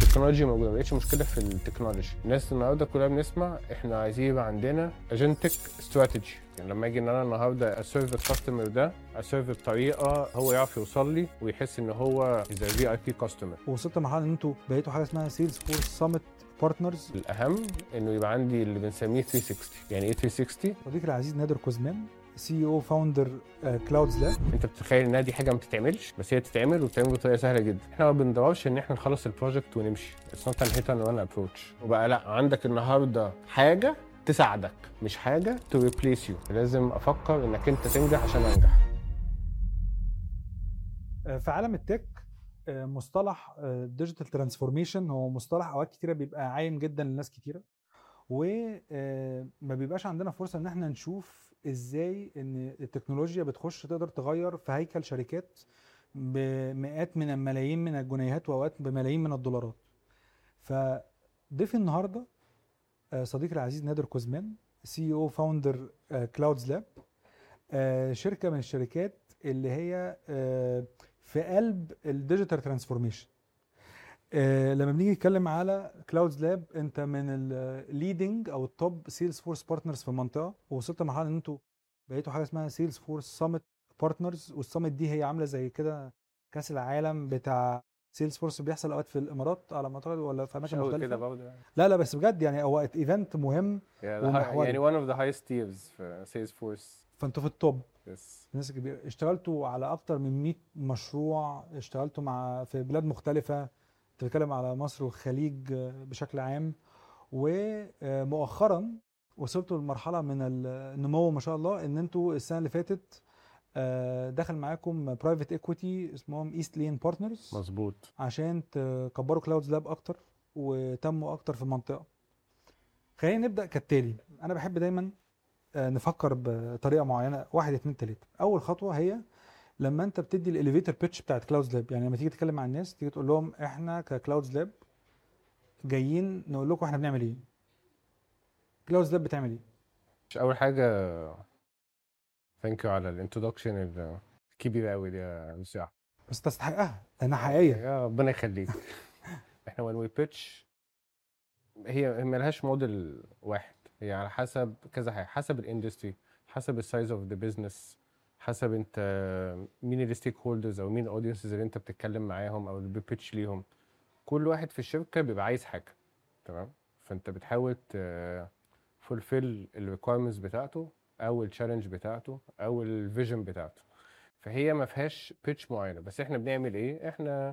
التكنولوجيا موجوده ما بقتش مشكله في التكنولوجي الناس النهارده كلها بنسمع احنا عايزين يبقى عندنا اجنتك استراتيجي يعني لما اجي ان انا النهارده اسيرف الكاستمر ده اسيرف بطريقه هو يعرف يوصل لي ويحس ان هو از في اي بي كاستمر وصلت لمرحله ان انتوا بقيتوا حاجه اسمها سيلز فورس سامت بارتنرز الاهم انه يبقى عندي اللي بنسميه 360 يعني ايه 360 صديقي العزيز نادر كوزمان سي او فاوندر كلاودز لاب انت بتتخيل انها دي حاجه ما بتتعملش بس هي تتعمل وبتتعمل بطريقه سهله جدا احنا ما بندورش ان احنا نخلص البروجكت ونمشي اتس نوت ان هيت ان ابروتش وبقى لا عندك النهارده حاجه تساعدك مش حاجه تو ريبليس يو لازم افكر انك انت تنجح عشان انجح في عالم التك آه، مصطلح ديجيتال ترانسفورميشن هو مصطلح اوقات كتيره بيبقى عايم جدا لناس كتيره وما بيبقاش عندنا فرصه ان احنا نشوف ازاي ان التكنولوجيا بتخش تقدر تغير في هيكل شركات بمئات من الملايين من الجنيهات واوقات بملايين من الدولارات فضيفي النهارده آه، صديقي العزيز نادر كوزمان سي او فاوندر كلاودز لاب شركه من الشركات اللي هي آه، في قلب الديجيتال ترانسفورميشن لما بنيجي نتكلم على كلاودز لاب انت من الليدنج او التوب سيلز فورس بارتنرز في المنطقه ووصلت لمرحله ان انتوا بقيتوا حاجه اسمها سيلز فورس سامت بارتنرز والسامت دي هي عامله زي كده كاس العالم بتاع سيلز فورس بيحصل اوقات في الامارات على ما اعتقد ولا في اماكن مش قوي مختلفه كده برضه يعني لا لا بس بجد يعني هو ايفنت مهم يعني ومحوري. يعني one of the highest tiers في سيلز فورس فانتوا في التوب يس ناس كبيره اشتغلتوا على اكتر من 100 مشروع اشتغلتوا مع في بلاد مختلفه بتتكلم على مصر والخليج آه، بشكل عام ومؤخرا وصلتوا لمرحله من النمو ما شاء الله ان انتوا السنه اللي فاتت آه، دخل معاكم برايفت ايكويتي اسمهم ايست لين بارتنرز مظبوط عشان تكبروا كلاودز لاب اكتر وتنموا اكتر في المنطقه خلينا نبدا كالتالي انا بحب دايما آه، نفكر بطريقه معينه واحد اتنين تلاته اول خطوه هي لما انت بتدي الاليفيتر بيتش بتاعت كلاودز لاب يعني لما تيجي تتكلم مع الناس تيجي تقول لهم احنا ككلاودز لاب جايين نقول لكم احنا بنعمل ايه كلاودز لاب بتعمل ايه مش اول حاجه ثانك يو على الانترودكشن الكبيره قوي دي يا مصيح بس تستحقها لانها حقيقيه يا ربنا يخليك احنا when we pitch هي هي ملهاش موديل واحد هي على حسب كذا حاجه حسب الاندستري حسب السايز اوف ذا بزنس حسب انت مين الستيك هولدرز او مين الاودينسز اللي انت بتتكلم معاهم او اللي بتبيتش ليهم كل واحد في الشركه بيبقى عايز حاجه تمام فانت بتحاول فولفيل الريكويرمنتس بتاعته او التشالنج بتاعته او الفيجن بتاعته فهي ما فيهاش بيتش معينه بس احنا بنعمل ايه احنا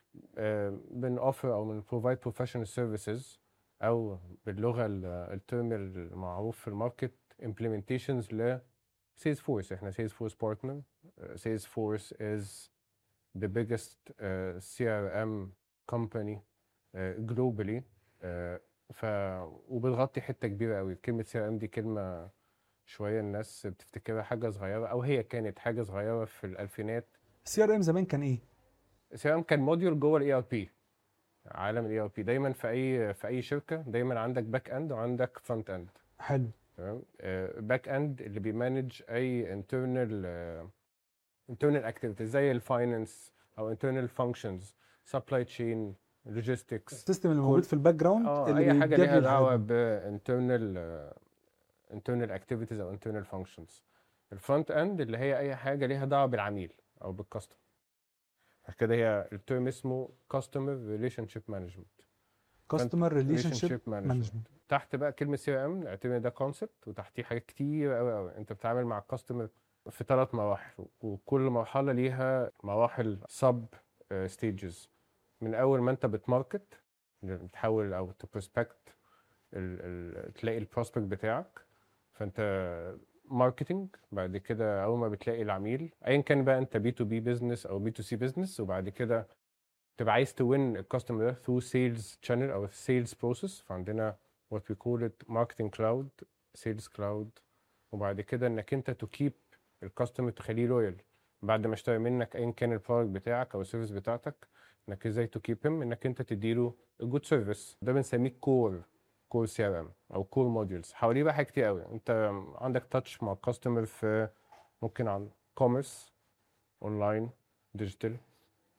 بن اوفر او بن بروفايد بروفيشنال سيرفيسز او باللغه ال- الترم المعروف في الماركت implementations ل Salesforce احنا Salesforce partner Uh, Salesforce is the biggest uh, CRM company uh, globally uh, ف وبتغطي حته كبيره قوي كلمه سي ام دي كلمه شويه الناس بتفتكرها حاجه صغيره او هي كانت حاجه صغيره في الالفينات السي ار ام زمان كان ايه سي ام كان موديول جوه الاي ار بي عالم الاي ار بي دايما في اي في اي شركه دايما عندك باك اند وعندك فرونت اند حلو تمام باك اند اللي بيمانج اي انترنال انترنال اكتيفيتيز زي الفاينانس او انترنال فانكشنز سبلاي تشين لوجيستكس السيستم اللي موجود في الباك جراوند اه اللي اي حاجه بيجري ليها الحاجات دعوه دي. بانترنال internal activities او internal functions الفرونت اند اللي هي اي حاجه ليها دعوه بالعميل او بالكاستمر عشان كده هي الترم اسمه customer relationship management كاستمر ريليشن شيب relationship management مانجمنت تحت بقى كلمه سي ام اعتبر ده كونسبت وتحتيه حاجات كتير قوي قوي انت بتتعامل مع الكاستمر في ثلاث مراحل وكل مرحله ليها مراحل سب ستيجز من اول ما انت بتماركت بتحاول او تبروسبكت تلاقي البروسبكت بتاعك فانت ماركتنج بعد كده اول ما بتلاقي العميل ايا كان بقى انت بي تو بي بزنس او بي تو سي بزنس وبعد كده تبقى عايز توين الكاستمر ده ثرو سيلز شانل او سيلز بروسيس فعندنا what we call it marketing cloud sales cloud وبعد كده انك انت تو كيب الكاستمر تخليه لويال بعد ما اشترى منك ايا كان البرودكت بتاعك او السيرفيس بتاعتك انك ازاي تو كيب هيم انك انت تديله جود سيرفيس ده بنسميه كور كور سي ار ام او كور موديولز حواليه بقى حاجات كتير قوي انت عندك تاتش مع الكاستمر في ممكن عن كوميرس اونلاين ديجيتال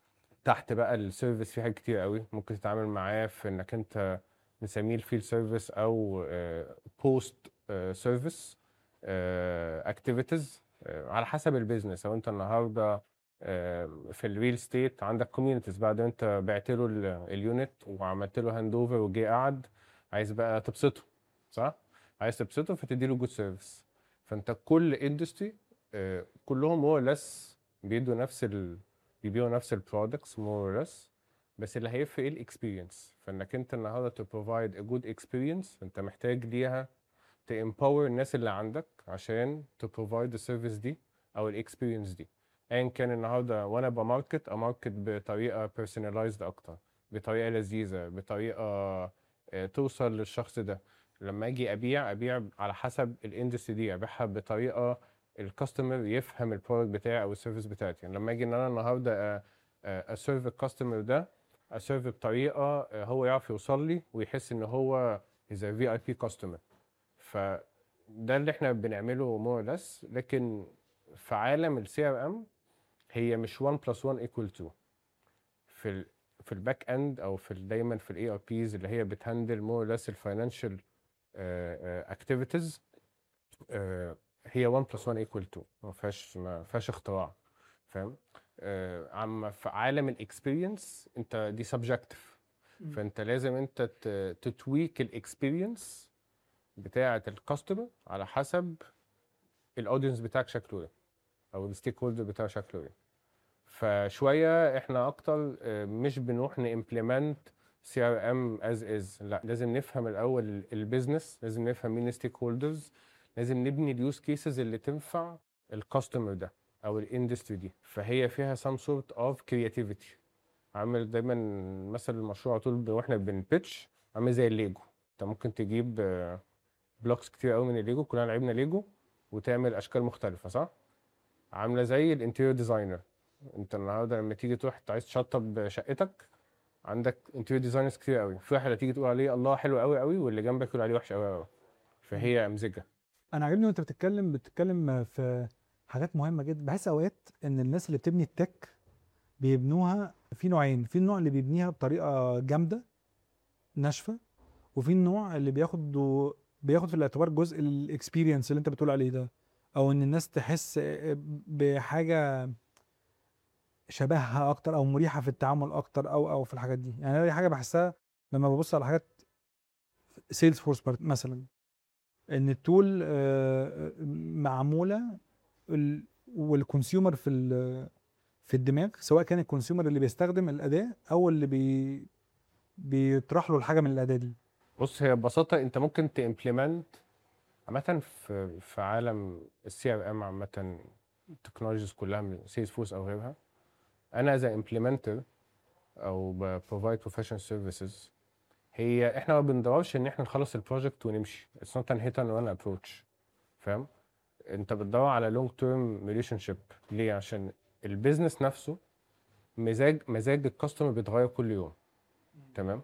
تحت بقى السيرفيس في حاجات كتير قوي ممكن تتعامل معاه في انك انت نسميه الفيلد سيرفيس او بوست سيرفيس اكتيفيتيز على حسب البيزنس لو انت النهارده آه، في الريل ستيت عندك كوميونيتيز بعد ما انت بعت له اليونت وعملت له هاند اوفر وجي قعد عايز بقى تبسطه صح؟ عايز تبسطه فتدي له جود سيرفيس فانت كل اندستري كلهم مور لس بيدوا نفس ال بيبيعوا نفس البرودكتس مور لس بس اللي هيفرق ايه الاكسبيرينس فانك انت النهارده تو بروفايد ا جود اكسبيرينس انت محتاج ليها تامباور الناس اللي عندك عشان تو بروفايد السيرفيس دي او الاكسبيرينس دي ايا كان النهارده وانا بماركت اماركت بطريقه بيرسوناليزد اكتر بطريقه لذيذه بطريقه آه، توصل للشخص ده لما اجي ابيع ابيع على حسب الاندستري دي ابيعها بطريقه الكاستمر يفهم البرودكت بتاعي او السيرفيس بتاعتي يعني لما اجي ان انا النهارده اسيرف الكاستمر ده اسيرف بطريقه آه، هو يعرف يوصل لي ويحس ان هو از في اي بي كاستمر فده اللي احنا بنعمله مور لس لكن في عالم السي ار ام هي مش 1 بلس 1 ايكوال 2 في ال في الباك اند او في ال- دايما في الاي ار بيز اللي هي بتهندل مور لس الفاينانشال اكتيفيتيز هي 1 بلس 1 ايكوال 2 ما فيهاش ما فيهاش اختراع فاهم آه، عم في عالم الاكسبيرينس انت دي سبجكتيف فانت لازم انت ت- تتويك الاكسبيرينس بتاعه الكاستمر على حسب الاودينس بتاعك شكله ايه او الستيك هولدر بتاعه شكله ايه فشويه احنا اكتر آه، مش بنروح نimplement سي ار ام از از لا لازم نفهم الاول البيزنس لازم نفهم مين الستيك هولدرز لازم نبني اليوز كيسز اللي تنفع الكاستمر ده او الاندستري دي فهي فيها some sort of creativity عامل دايما مثل المشروع على طول واحنا بنبيتش عامل زي الليجو انت ممكن تجيب بلوكس كتير قوي من الليجو كلنا لعبنا ليجو وتعمل اشكال مختلفه صح عامله زي الانتيريور ديزاينر انت النهارده لما تيجي تروح انت عايز تشطب شقتك عندك انتيريور ديزاينرز كتير قوي في واحد هتيجي تقول عليه الله حلو قوي قوي واللي جنبك يقول عليه وحش قوي قوي فهي امزجه انا عاجبني وانت بتتكلم بتتكلم في حاجات مهمه جدا بحس اوقات ان الناس اللي بتبني التك بيبنوها في نوعين في النوع اللي بيبنيها بطريقه جامده ناشفه وفي النوع اللي بياخد بياخد في الاعتبار جزء الاكسبيرينس اللي انت بتقول عليه ده او ان الناس تحس بحاجه شبهها اكتر او مريحه في التعامل اكتر او او في الحاجات دي يعني أنا دي حاجه بحسها لما ببص على حاجات سيلز فورس مثلا ان التول آه، معموله ال- والكونسيومر في ال- في الدماغ سواء كان الكونسيومر اللي بيستخدم الاداه او اللي بي بيطرح له الحاجه من الاداه دي بص هي ببساطه انت ممكن تimplement عامه في في عالم السي ار ام عامه التكنولوجيز كلها من سيلز فورس او غيرها انا از امبلمنتر او بروفايد بروفيشنال سيرفيسز هي احنا ما بندورش ان احنا نخلص البروجكت ونمشي اتس نوت ان هيت اند ران ابروتش فاهم انت بتدور على لونج تيرم ريليشن شيب ليه عشان البيزنس نفسه مزاج مزاج الكاستمر بيتغير كل يوم تمام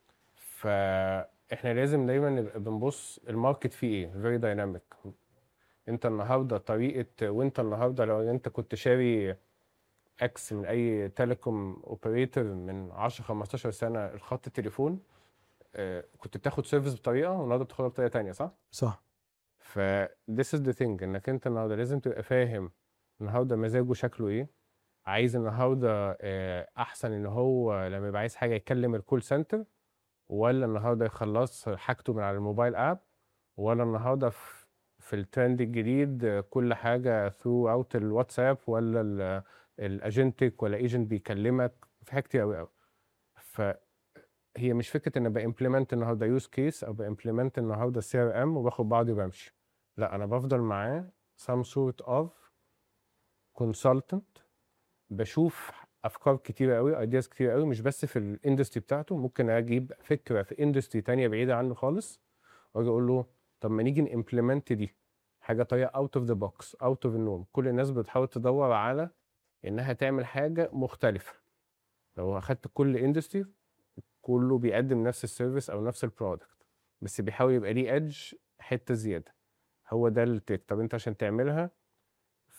فاحنا لازم دايما نبقى بنبص الماركت فيه ايه فيري دايناميك انت النهارده طريقه وانت النهارده لو انت كنت شاري اكس من اي تيليكوم اوبريتور من 10 15 سنه الخط التليفون آه، كنت بتاخد سيرفيس بطريقه والنهارده بتاخدها بطريقه تانية صح؟ صح ف this is the thing انك انت النهارده لازم تبقى فاهم النهارده مزاجه شكله ايه عايز النهارده آه، احسن ان هو لما يبقى عايز حاجه يكلم الكول سنتر ولا النهارده يخلص حاجته من على الموبايل اب ولا النهارده في في الترند الجديد آه، كل حاجه ثرو اوت الواتساب ولا ال- الاجنتك ولا ايجنت بيكلمك في حاجات كتير قوي قوي فهي مش فكره ان بامبلمنت النهارده يوز كيس او بامبلمنت النهارده سي ار ام وباخد بعضي وبمشي لا انا بفضل معاه some sort of consultant بشوف افكار كتيره قوي ايدياز كتيره قوي مش بس في الاندستري بتاعته ممكن اجيب فكره في اندستري تانية بعيده عنه خالص واجي اقول له طب ما نيجي نimplement دي حاجه طريقه اوت اوف ذا بوكس اوت اوف النوم كل الناس بتحاول تدور على انها تعمل حاجه مختلفه لو اخدت كل اندستري كله بيقدم نفس السيرفيس او نفس البرودكت بس بيحاول يبقى ليه ايدج حته زياده هو ده التريك طب انت عشان تعملها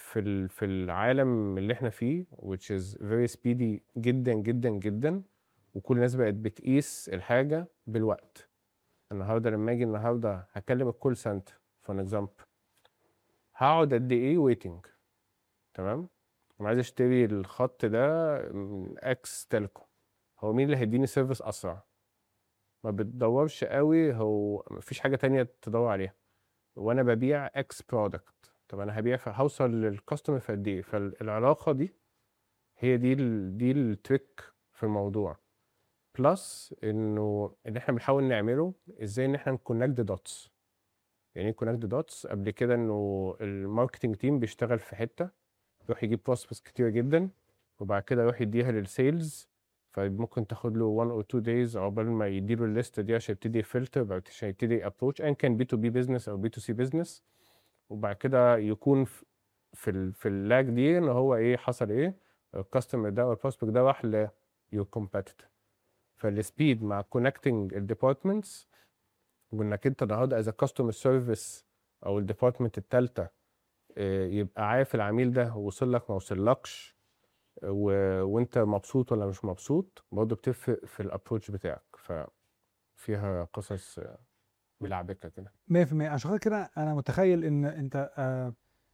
في ال- في العالم اللي احنا فيه which is very speedy جدا جدا جدا وكل الناس بقت بتقيس الحاجه بالوقت النهارده لما اجي النهارده هكلم الكول سنتر فور اكزامبل هقعد قد ايه ويتنج تمام انا عايز اشتري الخط ده من اكس تيلكو هو مين اللي هيديني سيرفيس اسرع ما بتدورش قوي هو مفيش حاجه تانية تدور عليها وانا ببيع اكس برودكت طب انا هبيع هوصل للكاستمر في قد ايه فالعلاقه دي هي دي ال دي التريك في الموضوع بلس انه اللي احنا بنحاول نعمله ازاي ان احنا نكونكت دوتس يعني ايه كونكت دوتس قبل كده انه الماركتنج تيم بيشتغل في حته يروح يجيب بروسبكتس كتير جدا وبعد كده يروح يديها للسيلز فممكن تاخد له 1 او 2 دايز عقبال ما يديله الليسته دي عشان يبتدي يفلتر بعد عشان يبتدي ابروتش ان كان بي تو بي بزنس او بي تو سي بزنس وبعد كده يكون في في ال في اللاج دي ان هو ايه حصل ايه الكاستمر ده او البروسبكت ده راح ل يور كومبيتيتور فالسبيد مع كونكتنج الديبارتمنتس وانك انت النهارده از كاستمر سيرفيس او الديبارتمنت الثالثه يبقى عارف العميل ده وصل لك ما وصلكش و... وانت مبسوط ولا مش مبسوط برضه بتفرق في الابروتش بتاعك ففيها قصص ملعبكه كده 100% عشان خاطر كده انا متخيل ان انت آه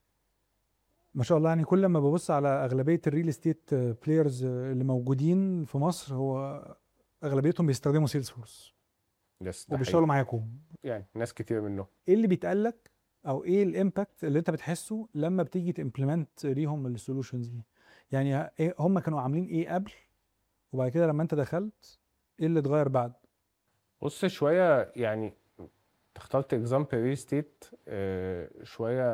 ما شاء الله يعني كل ما ببص على اغلبيه الريل استيت بلايرز اللي موجودين في مصر هو اغلبيتهم بيستخدموا سيلز فورس يس ده وبيشتغلوا حقيقي. معاكم يعني ناس كتير منهم ايه اللي بيتقال لك او ايه الامباكت اللي انت بتحسه لما بتيجي تمبلمنت ليهم السولوشنز دي يعني ايه هم كانوا عاملين ايه قبل وبعد كده لما انت دخلت ايه اللي اتغير بعد بص شويه يعني اخترت اكزامبل ريل ستيت شويه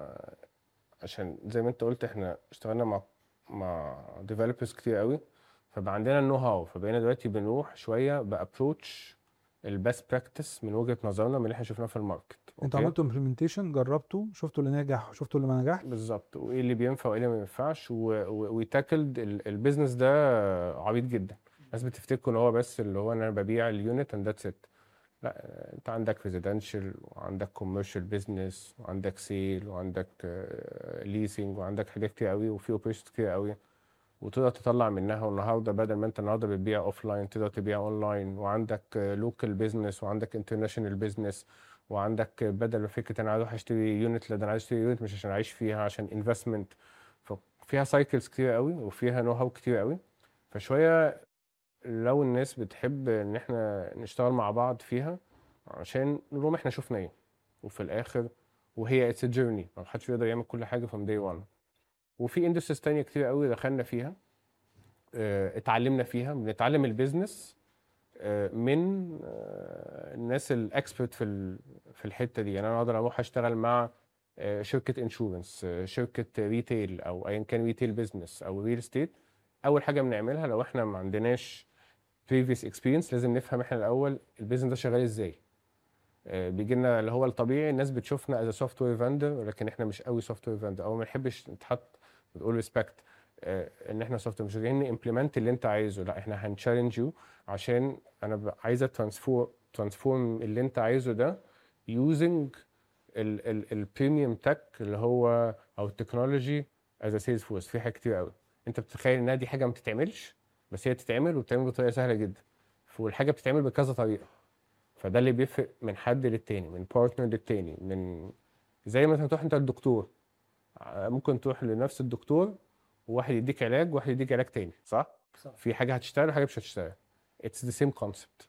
عشان زي ما انت قلت احنا اشتغلنا مع مع ديفلوبرز كتير قوي فبقى عندنا النو هاو فبقينا دلوقتي بنروح شويه بابروتش البيست براكتس من وجهه نظرنا من اللي احنا شفناه في الماركت انتوا أوكي؟ عملتوا امبلمنتيشن جربتوا شفتوا اللي نجح شفتوا اللي ما نجحش بالظبط وايه اللي بينفع وايه اللي ما ينفعش وتاكلد البيزنس ده عبيط جدا الناس بتفتكر ان هو بس اللي هو انا ببيع اليونت اند ذاتس ات لا انت عندك ريزيدنشال وعندك كوميرشال بيزنس وعندك سيل وعندك ليسنج وعندك حاجات كتير قوي وفي اوبريشنز كتير قوي وتقدر تطلع منها والنهارده بدل ما انت النهارده بتبيع اوف لاين تقدر تبيع اون لاين وعندك لوكال بيزنس وعندك انترناشونال بيزنس وعندك بدل ما فكره انا عايز اروح اشتري يونت لا ده انا عايز اشتري يونت مش عشان اعيش فيها عشان انفستمنت ففيها سايكلز كتير قوي وفيها نو هاو كتير قوي فشويه لو الناس بتحب ان احنا نشتغل مع بعض فيها عشان نقول احنا شفنا ايه وفي الاخر وهي اتس جيرني ما حدش بيقدر يعمل كل حاجه from day one وفي اندستريز تانية كتير قوي دخلنا فيها اه، اتعلمنا فيها بنتعلم البيزنس اه، من اه، الناس الاكسبرت في ال- في الحته دي يعني انا اقدر اروح اشتغل مع اه، شركه انشورنس شركه ريتيل او ايا كان ريتيل بزنس او ريل استيت اول حاجه بنعملها لو احنا ما عندناش previous experience لازم نفهم احنا الاول البيزنس ده شغال ازاي آه، بيجي لنا اللي هو الطبيعي الناس بتشوفنا از سوفت وير فندر ولكن احنا مش قوي سوفت وير فندر او ما نحبش نتحط بتقول ريسبكت ان احنا سوفت مش جايين امبلمنت اللي انت عايزه لا احنا هنشالنج يو عشان انا ب- عايزه ترانسفور ترانسفورم اللي انت عايزه ده يوزنج البريميوم تك اللي هو او التكنولوجي از سيلز فورس في حاجات كتير قوي انت بتتخيل انها دي حاجه ما بتتعملش بس هي بتتعمل وبتتعمل بطريقه سهله جدا والحاجه بتتعمل بكذا طريقه فده اللي بيفرق من حد للتاني من بارتنر للتاني من زي مثلا تروح انت للدكتور ع- ممكن تروح لنفس الدكتور وواحد يديك علاج وواحد يديك علاج تاني صح؟ صح. في حاجه هتشتغل وحاجه مش هتشتغل اتس ذا سيم كونسبت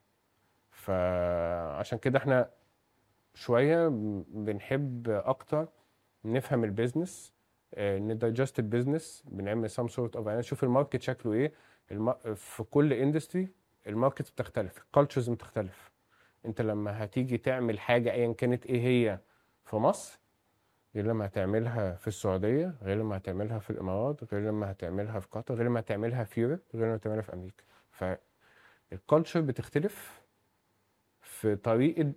فعشان كده احنا شويه ب- بنحب اكتر نفهم البيزنس ندايجست البيزنس بنعمل سام سورت اوف نشوف الماركت شكله ايه الم... في كل اندستري الماركت بتختلف الكالتشرز بتختلف انت لما هتيجي تعمل حاجه ايا كانت ايه هي في مصر غير لما هتعملها في السعوديه غير لما هتعملها في الامارات غير لما هتعملها في قطر غير لما هتعملها في يوروب غير لما هتعملها في امريكا فالكالتشر بتختلف في طريقه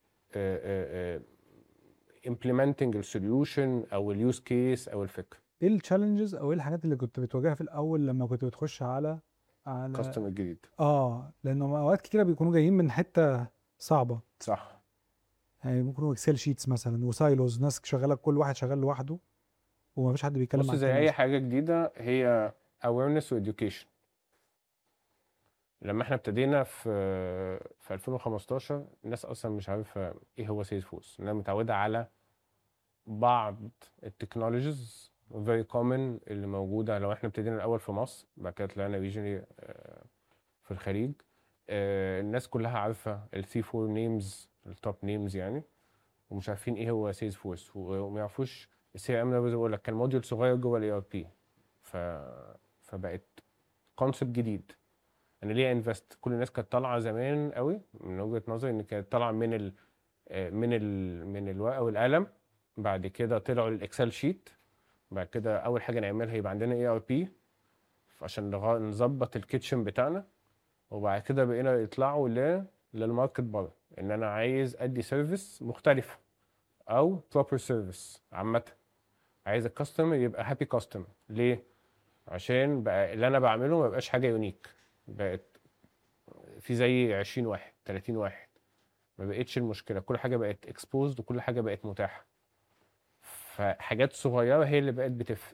implementing السوليوشن او اليوز كيس او الفكره ايه التشالنجز او ايه الحاجات اللي كنت بتواجهها في الاول لما كنت بتخش على على كاستمر جديد اه لانه اوقات كتيره بيكونوا جايين من حته صعبه صح يعني ممكن اكسل شيتس مثلا وسايلوز ناس شغاله كل واحد شغال لوحده ومفيش حد بيتكلم بص عن زي الكلام اي ده. حاجه جديده هي awareness و education لما احنا ابتدينا في في 2015 الناس اصلا مش عارفه ايه هو سيلز فورس انها متعوده على بعض التكنولوجيز very common اللي موجوده لو احنا ابتدينا الاول في مصر بعد كده طلعنا ريجنالي في الخليج آه، الناس كلها عارفه الثري فور نيمز التوب نيمز يعني ومش عارفين ايه هو سيلز فورس وما يعرفوش السي ام ده بقول لك كان موديول صغير جوه الاي ار بي ف فبقت كونسبت جديد انا ليه انفست كل الناس كانت طالعه زمان قوي من وجهه نظري ان كانت طالعه من ال آه، من ال من الورقه والقلم بعد كده طلعوا للاكسل شيت بعد كده اول حاجه نعملها يبقى عندنا اي ار بي عشان نغ- نظبط الكيتشن بتاعنا وبعد كده بقينا يطلعوا ل للماركت بره ان انا عايز ادي سيرفيس مختلفه او بروبر سيرفيس عامه عايز الكاستمر يبقى هابي كاستمر ليه عشان بقى اللي انا بعمله ما يبقاش حاجه يونيك بقت في زي 20 واحد 30 واحد ما بقتش المشكله كل حاجه بقت اكسبوزد وكل حاجه بقت متاحه فحاجات صغيره هي اللي بقت بتفرق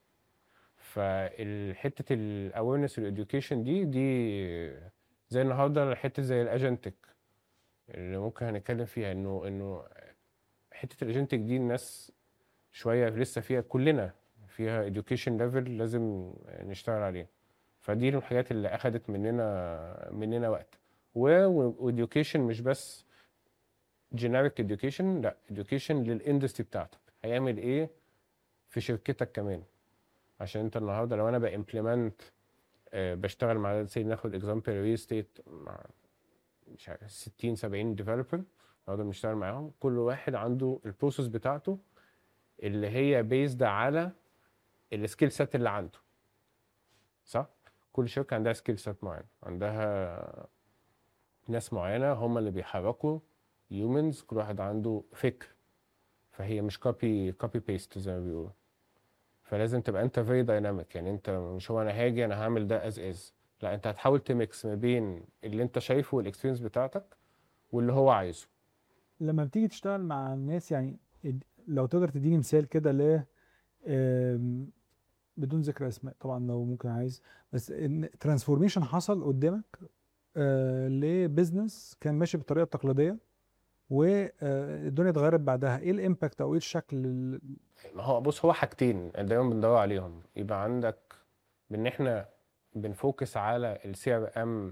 فالحته الاويرنس والاديوكيشن دي دي زي النهارده حته زي الاجنتك اللي ممكن هنتكلم فيها انه انه حته الاجنتك دي الناس شويه لسه فيها كلنا فيها education level لازم نشتغل عليه فدي الحاجات اللي اخدت مننا مننا وقت و education مش بس generic education لا education للاندستري بتاعتك هيعمل ايه في شركتك كمان عشان انت النهارده لو انا بامبلمنت بشتغل مع زي ناخد اكزامبل ريل ستيت مع مش عارف 60 70 ديفلوبر النهارده بنشتغل معاهم كل واحد عنده البروسيس بتاعته اللي هي بيزد على السكيل سيت اللي عنده صح كل شركه عندها سكيل سيت معين عندها ناس معينه هم اللي بيحركوا هيومنز كل واحد عنده فكر فهي مش كوبي كوبي بيست زي ما بيقولوا فلازم تبقى انت فيري دايناميك يعني انت مش هو انا هاجي انا هعمل ده از از لا انت هتحاول تميكس ما بين اللي انت شايفه والاكسبيرينس بتاعتك واللي هو عايزه لما بتيجي تشتغل مع الناس يعني اد- لو تقدر تديني مثال كده ل آم، بدون ذكر اسماء طبعا لو ممكن عايز بس ان ترانسفورميشن حصل قدامك آه، لبزنس كان ماشي بالطريقه التقليديه والدنيا اتغيرت بعدها ايه الامباكت او ايه الشكل ال- ما هو بص هو حاجتين دايما بندور عليهم يبقى عندك بان احنا بنفوكس على السي ار ام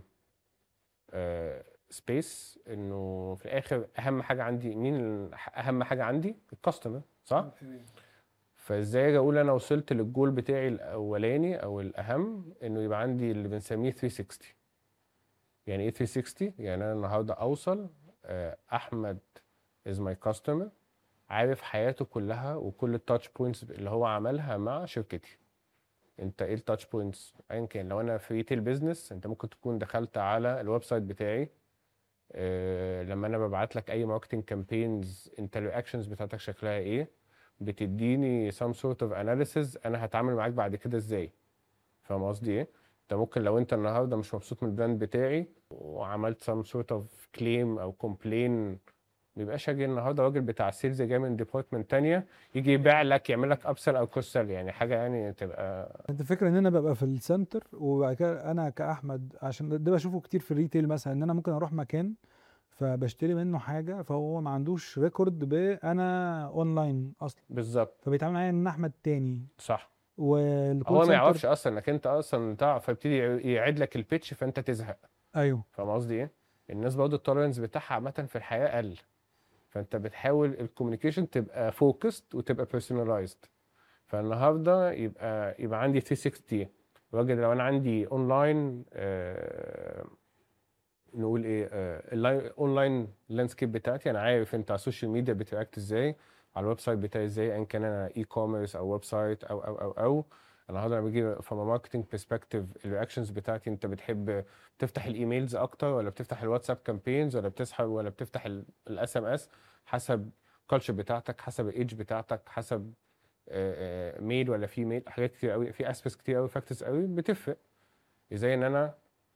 سبيس انه في الاخر اهم حاجه عندي مين ال- اهم حاجه عندي الكاستمر صح فازاي اجي اقول انا وصلت للجول بتاعي الاولاني او الاهم انه يبقى عندي اللي بنسميه 360 يعني ايه 360 يعني انا النهارده اوصل آه، احمد از ماي كاستمر عارف حياته كلها وكل التاتش بوينتس اللي هو عملها مع شركتي انت ايه التاتش بوينتس ايا كان لو انا في ريتيل بيزنس انت ممكن تكون دخلت على الويب سايت بتاعي آه، لما انا ببعت لك اي ماركتنج كامبينز انت الرياكشنز بتاعتك شكلها ايه بتديني some sort of analysis انا هتعامل معاك بعد كده ازاي فاهم قصدي ايه انت ممكن لو انت النهارده مش مبسوط من البراند بتاعي وعملت some sort of claim او complain ميبقاش اجي النهارده راجل بتاع سيلز جاي من ديبارتمنت تانية يجي يبيع لك يعمل لك ابسل او كوسل يعني حاجه يعني تبقى انت فكره ان انا ببقى في السنتر وبعد كده انا كاحمد عشان ده بشوفه كتير في الريتيل مثلا ان انا ممكن اروح مكان فبشتري منه حاجه فهو ما عندوش ريكورد بانا اونلاين اصلا بالظبط فبيتعامل معايا ان احمد تاني صح والكول هو ما سنتر يعرفش اصلا انك انت اصلا تعرف فيبتدي يعيد لك البيتش فانت تزهق ايوه فاهم قصدي ايه؟ الناس برضه التولرنس بتاعها عامة في الحياة قل فانت بتحاول الكوميونيكيشن تبقى فوكست وتبقى بيرسوناليزد فالنهارده يبقى يبقى عندي 360 راجل لو انا عندي اونلاين آه نقول ايه آه اونلاين لاندسكيب بتاعتي انا عارف انت على السوشيال ميديا بتراكت ازاي على الويب سايت بتاعي ازاي ان كان انا اي كوميرس او ويب سايت او او او او النهارده لما باجي فروم ماركتنج برسبكتيف الرياكشنز بتاعتي انت بتحب تفتح الايميلز اكتر ولا بتفتح الواتساب كامبينز ولا بتسحب ولا بتفتح الاس ام اس حسب الكالتشر بتاعتك حسب الايدج بتاعتك حسب ميل ولا في ميل حاجات كتير قوي في اسبيكتس كتير قوي فاكتورز قوي بتفرق ازاي ان انا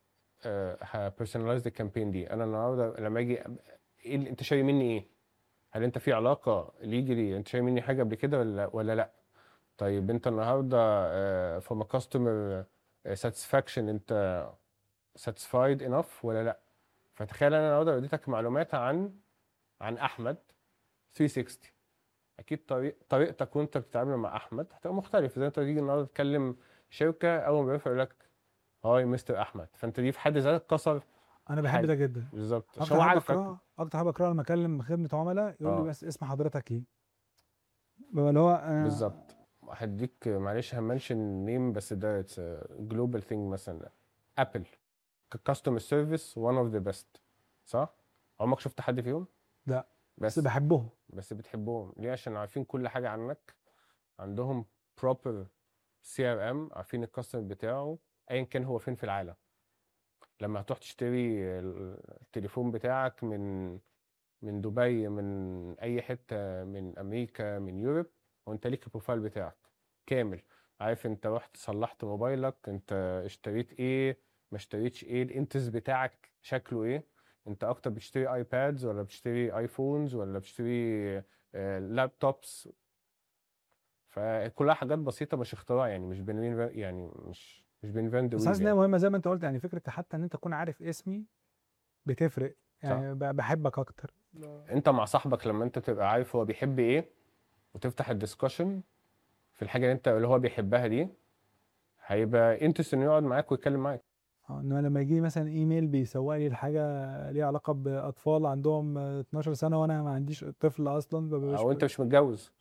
هبيرسونلايز الكامبين دي انا النهارده لما اجي ايه اللي- انت شاري مني ايه؟ هل انت في علاقه ليجلي انت شاري مني حاجه قبل كده ولا ولا لا؟ طيب انت النهارده فروم كاستمر ساتسفاكشن انت ساتسفايد انف ولا لا فتخيل انا النهارده اديتك معلومات عن عن احمد 360 اكيد طريق طريقتك وانت بتتعامل مع احمد هتبقى مختلفه زي انت تيجي النهارده تكلم شركه اول ما يقول لك هاي مستر احمد فانت دي في حد ذاتك كسر انا بحب حاجة. ده جدا بالظبط عشان اكتر هو حاجه عارفك بكرهها اكتر حاجه بكرهها لما اكلم خدمه عملاء يقول آه. لي بس اسم حضرتك ايه ببقى اللي هو أنا بالظبط هديك معلش همنشن نيم بس ده اتس جلوبال ثينج مثلا ابل كاستمر سيرفيس وان اوف ذا بيست صح؟ عمرك شفت حد فيهم؟ لا. بس بس بحبهم بس بتحبهم ليه عشان عارفين كل حاجه عنك عندهم بروبر سي ار ام عارفين الكاستمر بتاعه ايا كان هو فين في العالم لما هتروح تشتري التليفون بتاعك من من دبي من اي حته من امريكا من يوروب وانت ليك البروفايل بتاعك كامل عارف انت رحت صلحت موبايلك انت اشتريت ايه ما اشتريتش ايه الانترس بتاعك شكله ايه انت اكتر بتشتري ايبادز ولا بتشتري ايفونز ولا بتشتري آه، لابتوبس فكلها حاجات بسيطه مش اختراع يعني مش بنين يعني مش مش بنفند بس حاسس ان هي مهمه زي ما انت قلت يعني فكره حتى ان انت تكون عارف اسمي بتفرق يعني ب- بحبك اكتر انت مع صاحبك لما انت تبقى عارف هو بيحب ايه وتفتح الدiscussion في الحاجه اللي انت اللي هو بيحبها دي هيبقى انترست انه يقعد معاك ويتكلم معاك اه انما لما يجي لي مثلا ايميل بيسوق لي الحاجه ليها علاقه باطفال عندهم آه، 12 سنه وانا ما عنديش طفل اصلا ببقى او انت مش متجوز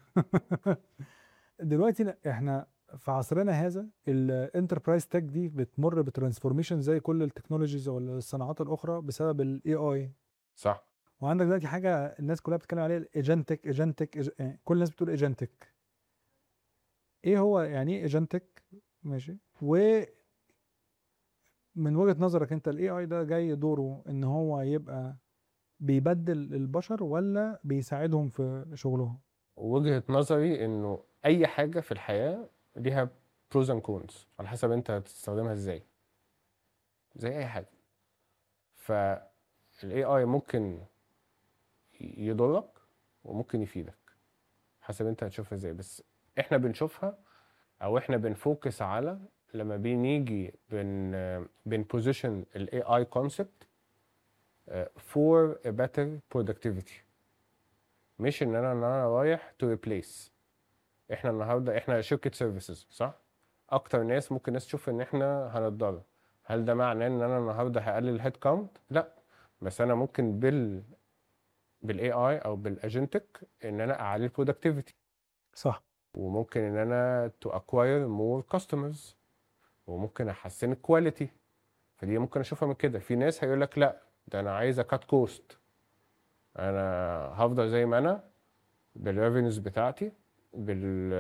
دلوقتي لا، احنا في عصرنا هذا الانتربرايز تك دي بتمر بترانسفورميشن زي كل التكنولوجيز او الصناعات الاخرى بسبب الاي اي صح وعندك دلوقتي حاجه الناس كلها بتتكلم عليها الايجنتك ايجنتك يعني كل الناس بتقول ايجنتك ايه هو يعني ايه ايجنتك ماشي و من وجهة نظرك انت الاي اي ده جاي دوره ان هو يبقى بيبدل البشر ولا بيساعدهم في شغلهم وجهه نظري انه اي حاجه في الحياه ليها pros and cons على حسب انت هتستخدمها ازاي زي اي حاجه فالاي اي ممكن يضرك وممكن يفيدك حسب انت هتشوفها ازاي بس احنا بنشوفها او احنا بنفوكس على لما بنيجي بن بنبوزيشن الاي اي كونسبت فور a better productivity مش ان انا ان انا رايح تو ريبليس احنا النهارده احنا شركه سيرفيسز صح اكتر ناس ممكن ناس تشوف ان احنا هنتضرر هل ده معناه ان انا النهارده هقلل الهيد كاونت لا بس انا ممكن بال بالاي اي او بالاجنتك ان انا اعلي البرودكتيفيتي صح وممكن ان انا تو اكواير مور كاستمرز وممكن احسن الكواليتي فدي ممكن اشوفها من كده في ناس هيقول لك لا ده انا عايز اكات كوست انا هفضل زي ما انا بالريفينيوز بتاعتي بال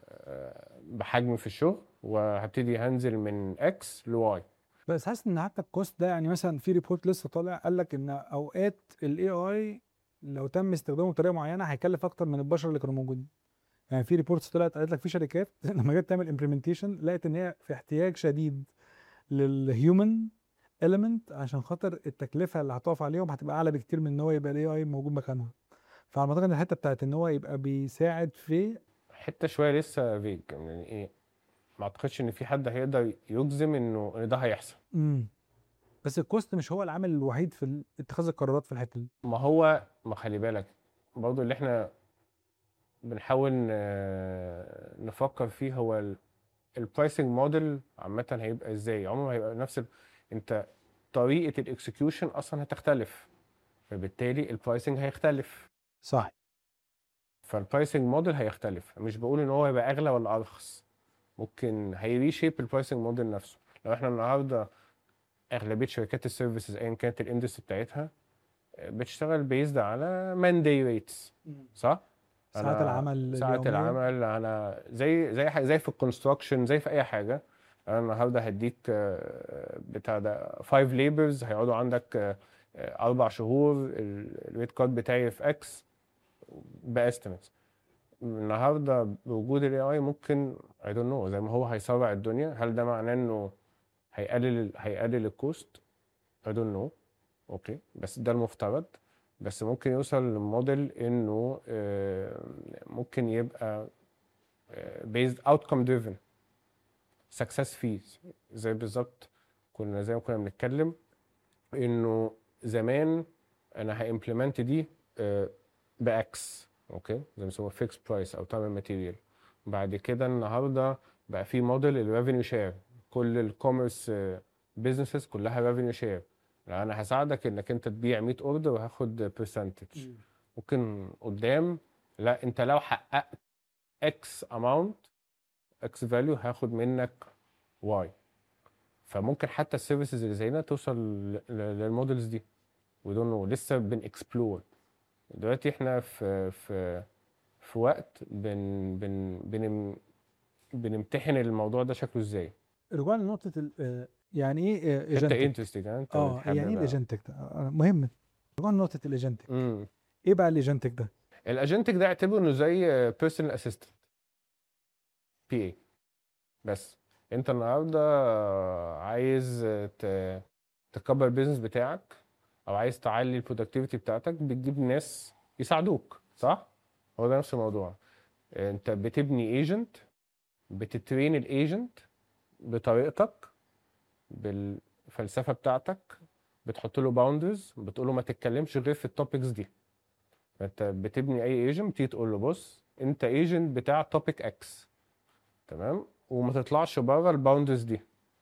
بحجمي في الشغل وهبتدي هنزل من اكس لواي بس حاسس ان حتى الكوست ده يعني مثلا في ريبورت لسه طالع قال لك ان اوقات الاي اي لو تم استخدامه بطريقه معينه هيكلف اكتر من البشر اللي كانوا موجودين يعني في ريبورتس طلعت قالت لك في شركات لما جت تعمل امبلمنتيشن لقت ان هي في احتياج شديد للهيومن element عشان خاطر التكلفه اللي هتقف عليهم هتبقى اعلى بكتير من ان هو يبقى الاي اي موجود مكانها فعلى ما اعتقد ان الحته بتاعت ان هو يبقى بيساعد في حته شويه لسه فيج يعني ايه ما اعتقدش ان في حد هيقدر يجزم انه ان ده هيحصل امم بس الكوست مش هو العامل الوحيد في ال- اتخاذ القرارات في الحته دي ما هو ما خلي بالك برضو اللي احنا بنحاول ن- نفكر فيه هو البرايسنج موديل عامة هيبقى ازاي عمره ما هيبقى نفس ال... انت طريقة الاكسكيوشن اصلا هتختلف فبالتالي البرايسنج هيختلف صح فالبرايسنج موديل هيختلف مش بقول ان هو هيبقى اغلى ولا ارخص ممكن هيريشيب البرايسنج موديل نفسه لو احنا النهارده اغلبيه شركات السيرفيسز ايا كانت الاندستري بتاعتها بتشتغل بيزد على مان داي ريتس صح؟ ساعات أنا العمل ساعات اليومية. العمل انا زي زي حاجة زي في الكونستراكشن زي في اي حاجه انا النهارده هديك آه، بتاع ده 5 ليبرز هيقعدوا عندك آه، آه، اربع شهور الريت كارد بتاعي في اكس باستيميتس النهارده بوجود الاي اي ممكن اي دونت نو زي ما هو هيسرع الدنيا هل ده معناه انه هيقلل هيقلل الكوست اي دونت نو اوكي بس ده المفترض بس ممكن يوصل لموديل انه آه، ممكن يبقى بيزد اوتكم دريفن سكسس فيز زي بالظبط كنا زي ما كنا بنتكلم انه زمان انا هامبلمنت دي آه، باكس اوكي زي ما بيسموها فيكس برايس او تايم ماتيريال بعد كده النهارده بقى في موديل الريفينيو شير كل الكوميرس بزنسز كلها ريفينيو شير انا هساعدك انك انت تبيع 100 اوردر وهاخد برسنتج ممكن قدام لا انت لو حققت اكس اماونت اكس فاليو هاخد منك واي فممكن حتى السيرفيسز اللي زينا توصل ل- ل- للمودلز دي ودون نو لسه بنكسبلور دلوقتي احنا في في في وقت بن بن بن بنمتحن الموضوع ده شكله ازاي رجوعا لنقطه ال- آه، يعني ايه انت ايجنتك انترستد انت اه بتحب يعني ايه بقى. الايجنتك ده آه، مهم رجوعا لنقطه الايجنتك امم ايه بقى الايجنتك ده الاجنتك ده اعتبره انه زي بيرسونال اسيستنت بي اي بس انت النهارده عايز ت- تكبر البيزنس بتاعك او عايز تعلي البرودكتيفيتي بتاعتك بتجيب ناس يساعدوك صح هو ده نفس الموضوع انت بتبني ايجنت بتترين الايجنت بطريقتك بالفلسفه بتاعتك بتحط له باوندرز بتقول له ما تتكلمش غير في التوبكس دي فانت بتبني اي ايجنت تيجي تقول له بص انت ايجنت بتاع توبيك اكس تمام وما تطلعش بره الباوندرز دي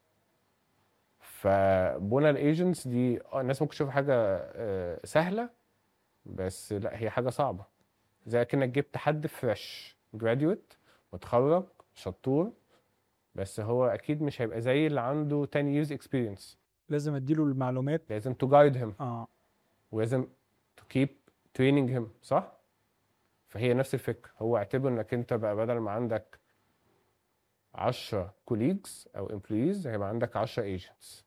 فبنى الايجنتس دي آه، الناس ممكن تشوف حاجه آه، سهله بس لا هي حاجه صعبه زي كأنك جبت حد فريش جراديويت متخرج شطور بس هو اكيد مش هيبقى زي اللي عنده 10 years experience لازم اديله المعلومات لازم to guide him اه ولازم to keep training him صح؟ فهي نفس الفكرة هو اعتبر انك انت بقى بدل ما عندك 10 colleagues او employees هيبقى عندك 10 agents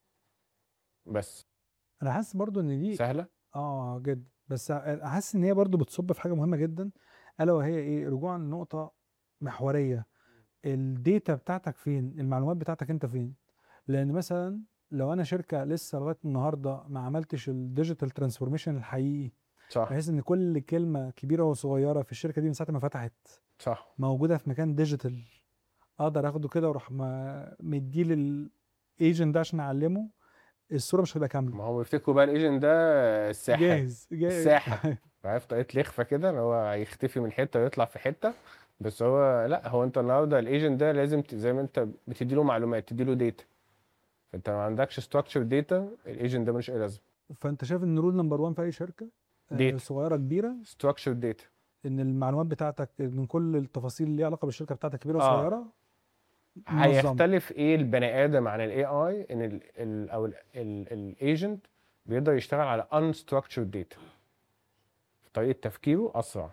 بس انا حاسس برضو ان دي سهلة؟ اه جدا بس حاسس ان هي برضو بتصب في حاجه مهمه جدا الا وهي ايه رجوعا لنقطه محوريه الداتا بتاعتك فين المعلومات بتاعتك انت فين لان مثلا لو انا شركه لسه لغايه النهارده ما عملتش الديجيتال ترانسفورميشن الحقيقي صح بحيث ان كل كلمه كبيره وصغيره في الشركه دي من ساعه ما فتحت صح موجوده في مكان ديجيتال اقدر اخده كده واروح ما- مديه للايجنت ده عشان اعلمه الصوره مش هتبقى كامله ما هو بيفتكروا بقى الايجنت ده الساحر جاهز جاهز الساحر عارف طريقة لخفة كده ان هو هيختفي من حتة ويطلع في حتة بس هو لا هو انت النهارده الايجنت ده لازم ت- زي ما انت بتدي له معلومات تدي له داتا فانت ما عندكش ستراكشر داتا الايجنت ده ملوش اي لازمه فانت شايف ان رول نمبر 1 في اي شركه آه، Data. صغيره كبيره ستراكشر داتا ان المعلومات بتاعتك من كل التفاصيل اللي ليها علاقه بالشركه بتاعتك كبيره آه. وصغيره منظمة. هيختلف ايه البني ادم عن الاي اي ان ال ال او الايجنت بيقدر يشتغل على unstructured data طريقه تفكيره اسرع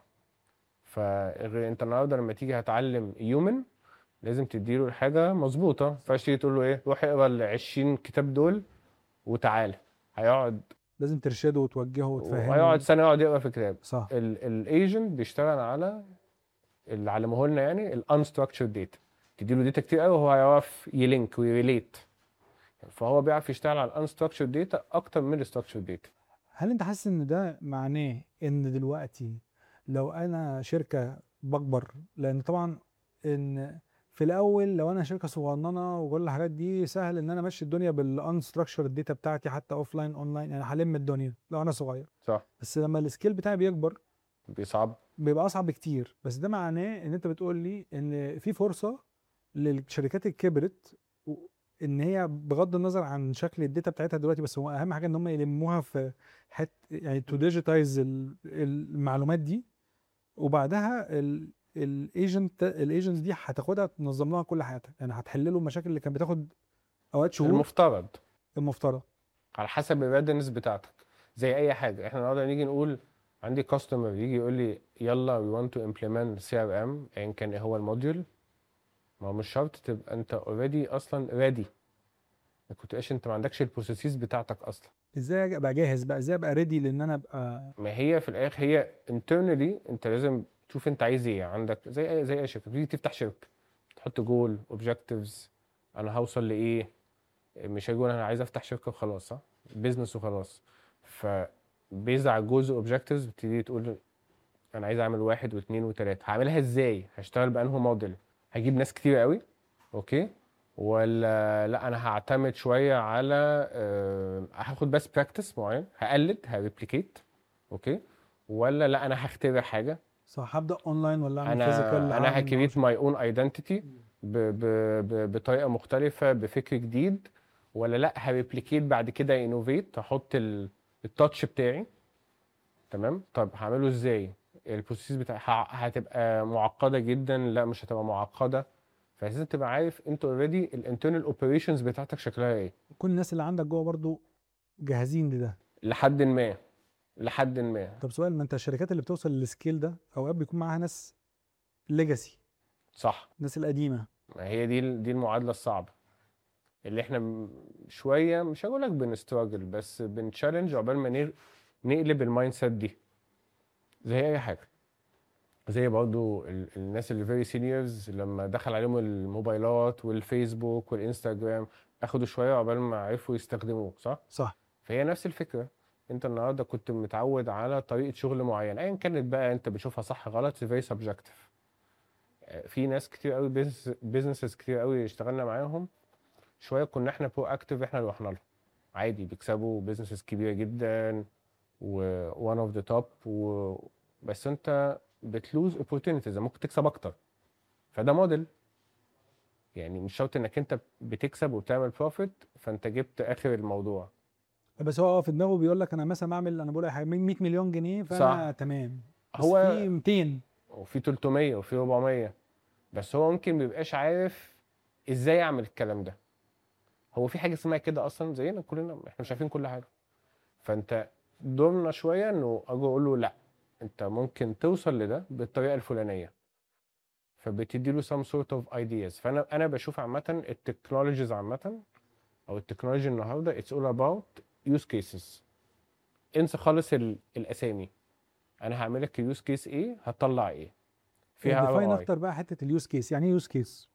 فانت النهارده لما تيجي هتعلم هيومن لازم تديله الحاجه مظبوطه ما ينفعش تيجي تقول له ايه روح اقرا ال 20 كتاب دول وتعالى هيقعد لازم ترشده وتوجهه وتفهمه هيقعد سنه يقعد يقرا في كتاب صح الايجنت بيشتغل على اللي علموه لنا يعني الانستراكشرد داتا تديله داتا كتير قوي وهو هيعرف يلينك ويريليت فهو بيعرف يشتغل على الانستراكشرد داتا اكتر من الستراكشرد داتا هل انت حاسس ان ده معناه ان دلوقتي لو انا شركه بكبر لان طبعا ان في الاول لو انا شركه صغننه وكل الحاجات دي سهل ان انا امشي الدنيا بالانستراكشر داتا بتاعتي حتى اوف لاين اون لاين يعني هلم الدنيا لو انا صغير صح بس لما السكيل بتاعي بيكبر بيصعب بيبقى اصعب بكتير بس ده معناه ان انت بتقول لي ان في فرصه للشركات اللي كبرت و- ان هي بغض النظر عن شكل الداتا بتاعتها دلوقتي بس هو اهم حاجه ان هم يلموها في حت يعني تو ديجيتايز المعلومات دي وبعدها الايجنت الايجنتس دي هتاخدها تنظم لها كل حياتها يعني هتحل له المشاكل اللي كانت بتاخد اوقات شهور المفترض المفترض على حسب الريدنس بتاعتك زي اي حاجه احنا النهارده نيجي نقول عندي كاستمر يجي يقول لي يلا وي ونت تو امبلمنت سي ار ام ايا كان ايه هو الموديول ما هو مش شرط تبقى انت اوريدي اصلا ريدي ما كنتش انت ما عندكش البروسيسز بتاعتك اصلا ازاي ابقى جاهز بقى ازاي ابقى ريدي لان انا ابقى ما هي في الاخر هي internally انت لازم تشوف انت عايز ايه عندك زي اي زي اي شركه تيجي تفتح شركه تحط جول اوبجكتيفز انا هوصل لايه مش هيقول انا عايز افتح شركه وخلاص صح بيزنس وخلاص ف بيز على الجولز واوبجكتيفز بتبتدي تقول انا عايز اعمل واحد واثنين وثلاثه هعملها ازاي هشتغل بانه موديل هجيب ناس كتير قوي اوكي ولا لا انا هعتمد شويه على آه، هاخد بس براكتس معين هقلد هريبليكيت اوكي ولا لا انا هخترع حاجه صح هبدا اونلاين ولا اعمل فيزيكال انا انا هكريت ماي اون ايدنتيتي بطريقه مختلفه بفكر جديد ولا لا هريبليكيت بعد كده انوفيت هحط ال- التاتش بتاعي تمام طب هعمله ازاي البروسيس بتاع ه- هتبقى معقده جدا لا مش هتبقى معقده فلازم تبقى عارف انت اوريدي الانترنال اوبريشنز بتاعتك شكلها ايه كل الناس اللي عندك جوه برضو جاهزين لده لحد ما لحد ما طب سؤال ما انت الشركات اللي بتوصل للسكيل ده اوقات بيكون معاها ناس ليجاسي صح الناس القديمه ما هي دي ال- دي المعادله الصعبه اللي احنا م- شويه مش هقول لك بنستراجل بس بنتشالنج عقبال ما نغ- نقلب المايند سيت دي زي اي حاجه زي برضو ال- الناس اللي فيري سينيورز لما دخل عليهم الموبايلات والفيسبوك والانستجرام اخدوا شويه عقبال ما عرفوا يستخدموه صح صح فهي نفس الفكره انت النهارده كنت متعود على طريقه شغل معينه ايا كانت بقى انت بتشوفها صح غلط فيري سبجكتيف في ناس كتير قوي بيزنسز كتير قوي اشتغلنا معاهم شويه كنا احنا برو اكتيف احنا اللي رحنا لهم عادي بيكسبوا بيزنسز كبيره جدا و one اوف ذا توب و... بس انت بتلوز opportunities ممكن تكسب اكتر فده موديل يعني مش شرط انك انت بتكسب وبتعمل بروفيت فانت جبت اخر الموضوع بس هو في دماغه بيقول لك انا مثلا بعمل انا بقول لك حاجة 100 مليون جنيه فانا صح. تمام بس هو في 200 وفي 300 وفي 400 بس هو ممكن ميبقاش عارف ازاي اعمل الكلام ده هو في حاجه اسمها كده اصلا زينا كلنا احنا مش عارفين كل حاجه فانت دورنا شويه انه اجي اقول له لا انت ممكن توصل لده بالطريقه الفلانيه فبتدي له some sort of ideas فانا انا بشوف عامه التكنولوجيز عامه او التكنولوجي النهارده it's all about use cases انسى خالص ال- الاسامي انا هعمل لك اليوز كيس ايه هتطلع ايه فيها ديفاين ROI. اكتر بقى حته اليوز كيس يعني ايه يوز كيس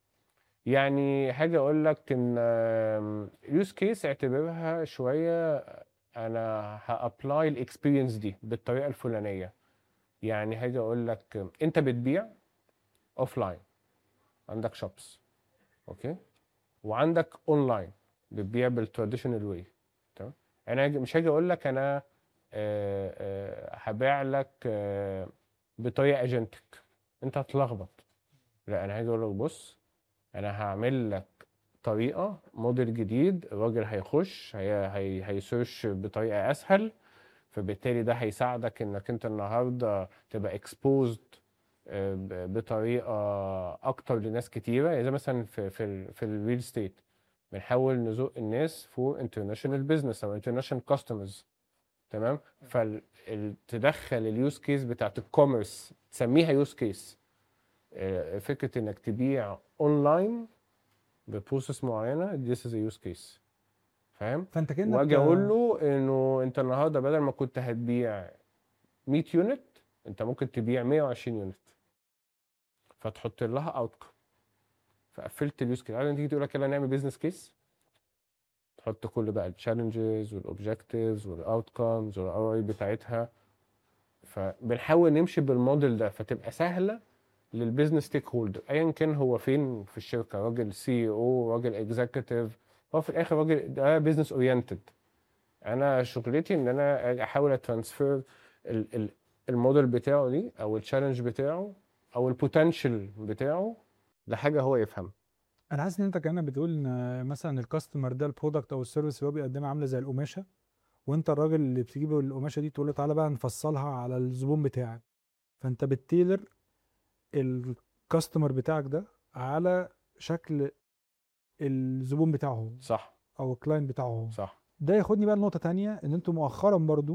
يعني حاجه اقول لك ان يوز كيس اعتبرها شويه انا هابلاي الاكسبيرينس دي بالطريقه الفلانيه يعني حاجه اقول لك انت بتبيع اوف لاين عندك شوبس اوكي وعندك اونلاين بتبيع بالتراديشنال واي تمام انا هاجي- مش هاجي اقول لك انا آه، آه، هبيع لك آه، بطريقه اجنتك انت هتلخبط لا انا هاجي اقول لك بص انا هعمل لك طريقه موديل جديد الراجل هيخش هي هي هيسيرش بطريقه اسهل فبالتالي ده هيساعدك انك انت النهارده تبقى اكسبوزد بطريقه اكتر لناس كتيره يعني زي مثلا في في ال في الريل استيت بنحاول نزق الناس فور انترناشونال بزنس او انترناشونال كاستمرز تمام فتدخل اليوز كيس بتاعت الكوميرس تسميها يوز كيس فكره انك تبيع اونلاين ببروسيس معينه this is a use case فاهم فانت كانك واجي اقول له انه انت النهارده بدل ما كنت هتبيع 100 يونت انت ممكن تبيع 120 يونت فتحط لها اوتكم فقفلت اليوز كيس عارف انت تيجي تقول لك يلا نعمل بيزنس كيس تحط كل بقى التشالنجز والاوبجكتيفز والاوتكمز والار اي بتاعتها فبنحاول نمشي بالموديل ده فتبقى سهله للبيزنس ستيك هولدر ايا كان هو فين في الشركه راجل سي او راجل اكزيكتيف هو في الاخر راجل ده بيزنس اورينتد انا شغلتي ان انا احاول اترانسفير الموديل بتاعه دي او التشالنج بتاعه او البوتنشال بتاعه لحاجه هو يفهمها انا حاسس ان انت كانك بتقول ان مثلا الكاستمر ده البرودكت او السيرفيس اللي هو بيقدمها عامله زي القماشه وانت الراجل اللي بتجيب القماشه دي تقول له تعالى بقى نفصلها على الزبون بتاعك فانت بتتيلر الكاستمر بتاعك ده على شكل الزبون بتاعه هو صح او الكلاينت بتاعه هو صح ده ياخدني بقى لنقطه تانية ان انتوا مؤخرا برضو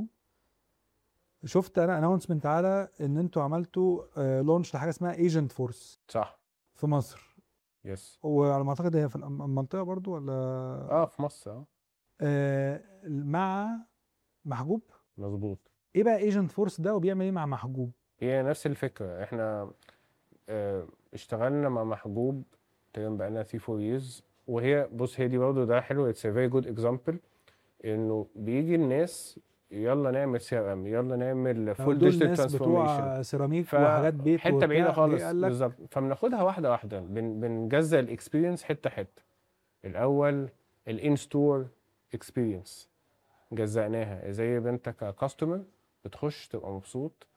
شفت انا اناونسمنت على ان انتوا عملتوا لونش لحاجه اسمها ايجنت فورس صح في مصر يس وعلى ما اعتقد هي في الم- المنطقه برضو ولا اه في مصر اه آه مع محجوب مظبوط ايه بقى ايجنت فورس ده وبيعمل ايه مع محجوب هي نفس الفكرة احنا اه اشتغلنا مع محجوب تقريبا بقالنا 3 4 years وهي بص هي دي برضه ده حلو اتس a very good example انه بيجي الناس يلا نعمل سي ار ام يلا نعمل فول دول ديجيتال الناس ترانسفورميشن بتوع سيراميك ف- وحاجات بيت حته وبتاع، بعيده جه خالص قال لك بالظبط فبناخدها واحده واحده بن بنجزء الاكسبيرينس حته حته الاول الان ستور اكسبيرينس جزأناها ازاي انت ككاستمر بتخش تبقى مبسوط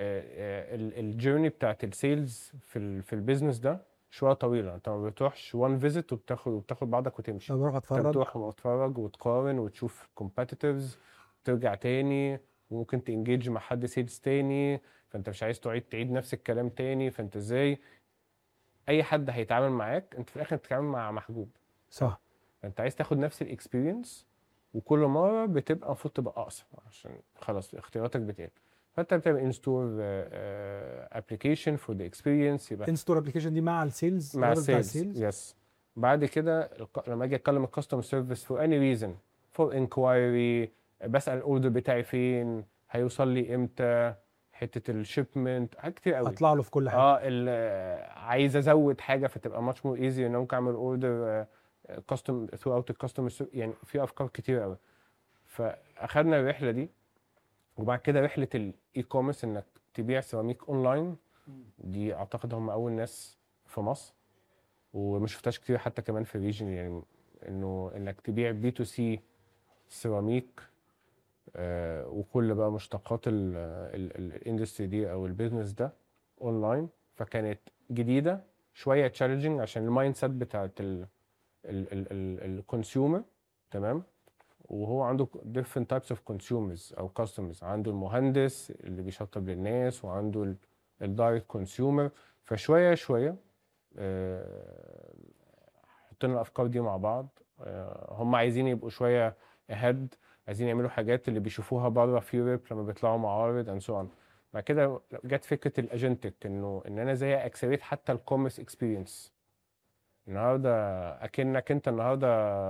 الجيرني بتاعت السيلز في ال في البيزنس ده شويه طويله انت ما بتروحش وان فيزيت وبتاخد وبتاخد بعضك وتمشي طب بروح انت اتفرج بتروح وتتفرج وتقارن وتشوف كومبيتيتيفز ترجع تاني وممكن تنجيج مع حد سيلز تاني فانت مش عايز تعيد تعيد نفس الكلام تاني فانت ازاي اي حد هيتعامل معاك انت في الاخر بتتعامل مع محجوب صح فانت عايز تاخد نفس الاكسبيرينس وكل مره بتبقى المفروض تبقى اقصر عشان خلاص اختياراتك بتقل فانت بتعمل انستور ابلكيشن فور ذا اكسبيرينس يبقى ان ستور ابلكيشن دي مع السيلز مع الراجل بتاع السيلز يس بعد كده الق- لما اجي اتكلم الكاستمر سيرفيس فور اني ريزن فور انكوايري بسال الاوردر بتاعي فين هيوصل لي امتى حته الشيبمنت حاجات كتير قوي اطلع له في كل حاجه اه ال- آه، عايز ازود حاجه فتبقى ماتش مور ايزي ان أنا ممكن اعمل اوردر كاستم ثرو اوت الكاستمر يعني في افكار كتير قوي فاخدنا الرحله دي وبعد كده رحله الاي كوميرس انك تبيع سيراميك اونلاين دي اعتقد هم اول ناس في مصر وما شفتهاش كتير حتى كمان في الريجن يعني انه انك تبيع بي تو سي سيراميك آه، وكل بقى مشتقات الاندستري دي او البيزنس ده اونلاين فكانت جديده شويه تشالنجينج عشان المايند سيت بتاعت الكونسيومر تمام وهو عنده different types of consumers او customers عنده المهندس اللي بيشطب للناس وعنده الدايركت كونسيومر فشويه شويه آه، حطينا الافكار دي مع بعض آه، هم عايزين يبقوا شويه اهد عايزين يعملوا حاجات اللي بيشوفوها بره في يوروب لما بيطلعوا معارض اند سو اون بعد كده جت فكره الاجنتك انه ان انا ازاي اكسبريت حتى الكوميرس اكسبيرينس النهارده اكنك انت النهارده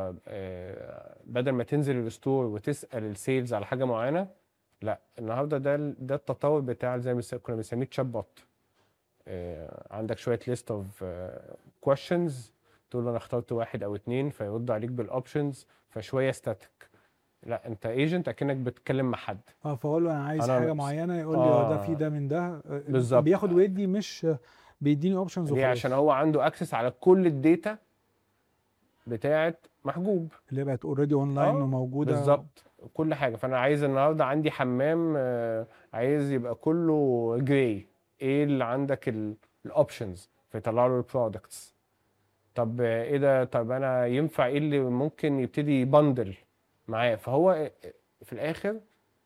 آه، بدل ما تنزل الستور وتسال السيلز على حاجه معينه لا النهارده ده ال- ده التطور بتاع زي ما بنس- كنا بنسميه تشات بوت آه، عندك شويه ليست اوف كويشنز تقول له انا اخترت واحد او اتنين فيرد عليك بالاوبشنز فشويه ستاتيك لا انت ايجنت اكنك بتتكلم مع حد اه فاقول له انا عايز أنا حاجه بس- معينه يقول لي اه ده آه. في ده من ده آه، بالظبط. بياخد ويدي مش آه، بيديني اوبشنز ليه وخلاص عشان هو عنده اكسس على كل الداتا بتاعت محجوب اللي بقت اوريدي اونلاين آه، وموجوده بالظبط كل حاجه فانا عايز النهارده عندي حمام آه، عايز يبقى كله جراي ايه اللي عندك الاوبشنز فيطلع له البرودكتس طب آه، ايه ده طب انا ينفع ايه اللي ممكن يبتدي يبندل معاه فهو آه، في الاخر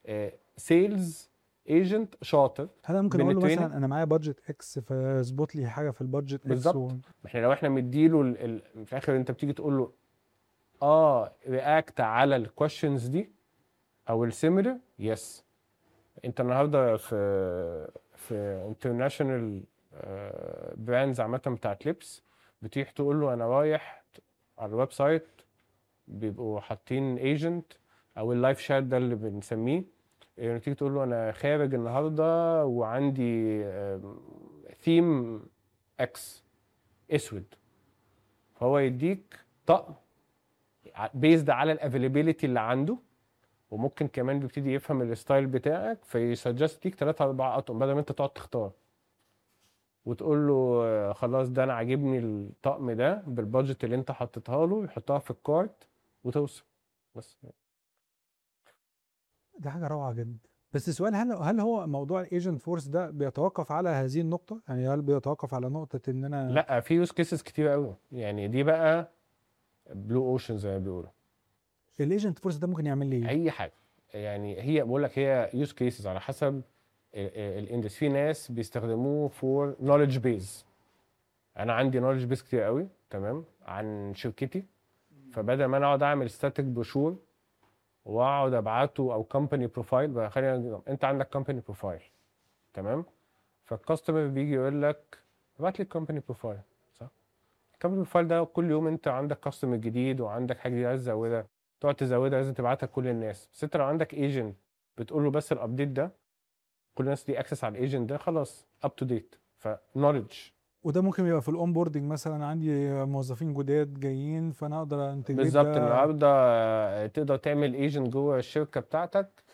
سيلز ايجنت شاطر هل انا ممكن اقول له بنترينه. مثلا انا معايا بادجت اكس فاظبط لي حاجه في البادجت اكس بالظبط. و... احنا لو احنا مديله ال... ال... في الاخر انت بتيجي تقول له اه رياكت على الكويشنز دي او السيميلر يس انت النهارده في في انترناشونال براندز عامه بتاعت لبس بتيجي تقول له انا رايح على الويب سايت بيبقوا حاطين ايجنت او اللايف شات ده اللي بنسميه يعني تيجي تقول له انا خارج النهارده وعندي ثيم اكس اسود فهو يديك طقم بيزد على الافيلابيلتي اللي عنده وممكن كمان بيبتدي يفهم الستايل بتاعك فيسجست ليك ثلاثة أربعة أطقم بدل ما أنت تقعد تختار وتقول له آه، خلاص ده أنا عاجبني الطقم ده بالبادجت اللي أنت حطيتها له يحطها في الكارت وتوصل بس ده حاجه روعه جدا بس السؤال هل هل هو موضوع الايجنت فورس ده بيتوقف على هذه النقطه يعني هل بيتوقف على نقطه ان انا لا في يوز كيسز كتير قوي يعني دي بقى بلو اوشن زي ما بيقولوا الايجنت فورس ده ممكن يعمل لي ايه اي حاجه يعني هي بقول لك هي يوز كيسز على حسب الاندس في ناس بيستخدموه فور نولج بيز انا عندي نولج بيز كتير قوي تمام عن شركتي فبدل ما انا اقعد اعمل ستاتيك بروشور واقعد ابعته او كومباني بروفايل خلينا انت عندك كومباني بروفايل تمام فالكاستمر بيجي يقول لك ابعت لي الكومباني بروفايل صح الكومباني بروفايل ده كل يوم انت عندك كاستمر جديد وعندك حاجه جديده عايز تزودها تقعد تزودها لازم تبعتها لكل الناس بس انت لو عندك ايجنت بتقول له بس الابديت ده كل الناس دي اكسس على الايجنت ده خلاص اب تو ديت فنولج وده ممكن يبقى في الاون بوردنج مثلا عندي موظفين جداد جايين فانا اقدر انتجريت بالظبط ده النهارده تقدر تعمل ايجنت جوه الشركه بتاعتك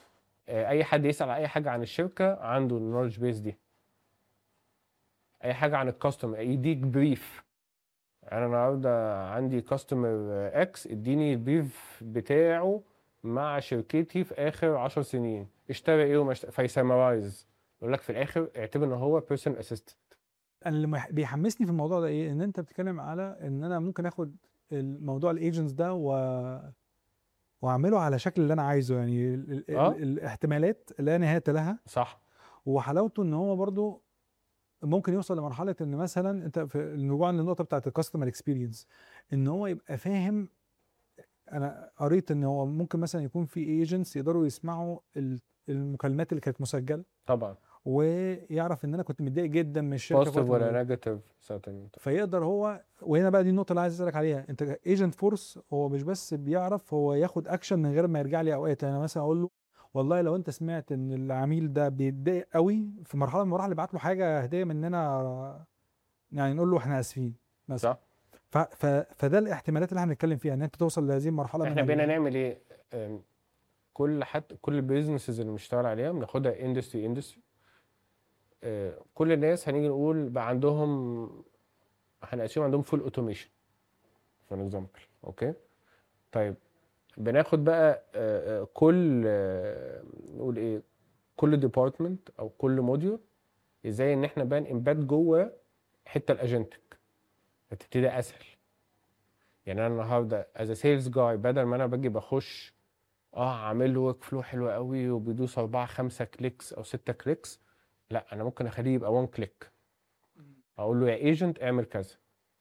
آه، اي حد يسال على اي حاجه عن الشركه عنده النولج بيس دي اي حاجه عن الكاستمر يديك بريف انا النهارده عندي كاستمر اكس اديني البريف بتاعه مع شركتي في اخر 10 سنين اشترى ايه وما اشترى فيسمرايز يقول لك في الاخر اعتبر ان هو بيرسونال اسيستنت انا اللي مح- بيحمسني في الموضوع ده ايه ان انت بتتكلم على ان انا ممكن اخد الموضوع الايجنتس ده و واعمله على شكل اللي انا عايزه يعني ال... ال... آه. ال... الاحتمالات لا نهايه لها صح وحلاوته ان هو برضو ممكن يوصل لمرحله ان مثلا انت في الرجوع للنقطه بتاعت الكاستمر اكسبيرينس ان هو يبقى فاهم انا قريت ان هو ممكن مثلا يكون في ايجنتس يقدروا يسمعوا ال- المكالمات اللي كانت مسجله طبعا ويعرف ان انا كنت متضايق جدا من الشركه في بوزيتيف وقت ولا معين. نيجاتيف certainly فيقدر هو وهنا بقى دي النقطه اللي عايز اسالك عليها انت ايجنت فورس هو مش بس بيعرف هو ياخد اكشن من غير ما يرجع لي اوقات يعني مثلا اقول له والله لو انت سمعت ان العميل ده بيتضايق قوي في مرحله من المراحل ابعت له حاجه هديه مننا يعني نقول له احنا اسفين مثلا صح ف... ف... فده الاحتمالات اللي احنا بنتكلم فيها ان انت توصل لهذه المرحله من احنا ال- بقينا نعمل ايه أم، كل حد كل البيزنسز اللي بنشتغل عليها بناخدها اندستري اندستري كل الناس هنيجي نقول بقى عندهم هنقسمهم عندهم فول اوتوميشن فور اكزامبل اوكي طيب بناخد بقى آه، آه، كل آه، نقول ايه كل ديبارتمنت او كل موديول ازاي ان احنا بقى امباد جوه حته الاجنتك هتبتدي اسهل يعني انا النهارده از سيلز جاي بدل ما انا باجي بخش اه عامل له ورك فلو حلو قوي وبيدوس اربعه خمسه كليكس او سته كليكس لا انا ممكن اخليه يبقى 1 كليك اقول له يا ايجنت اعمل كذا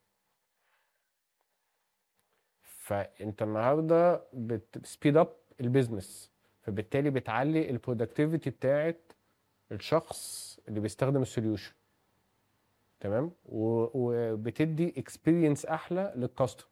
فانت النهارده بتسبيد اب البيزنس فبالتالي بتعلي البرودكتيفيتي بتاعت الشخص اللي بيستخدم السوليوشن تمام و- وبتدي اكسبيرينس احلى للكاستمر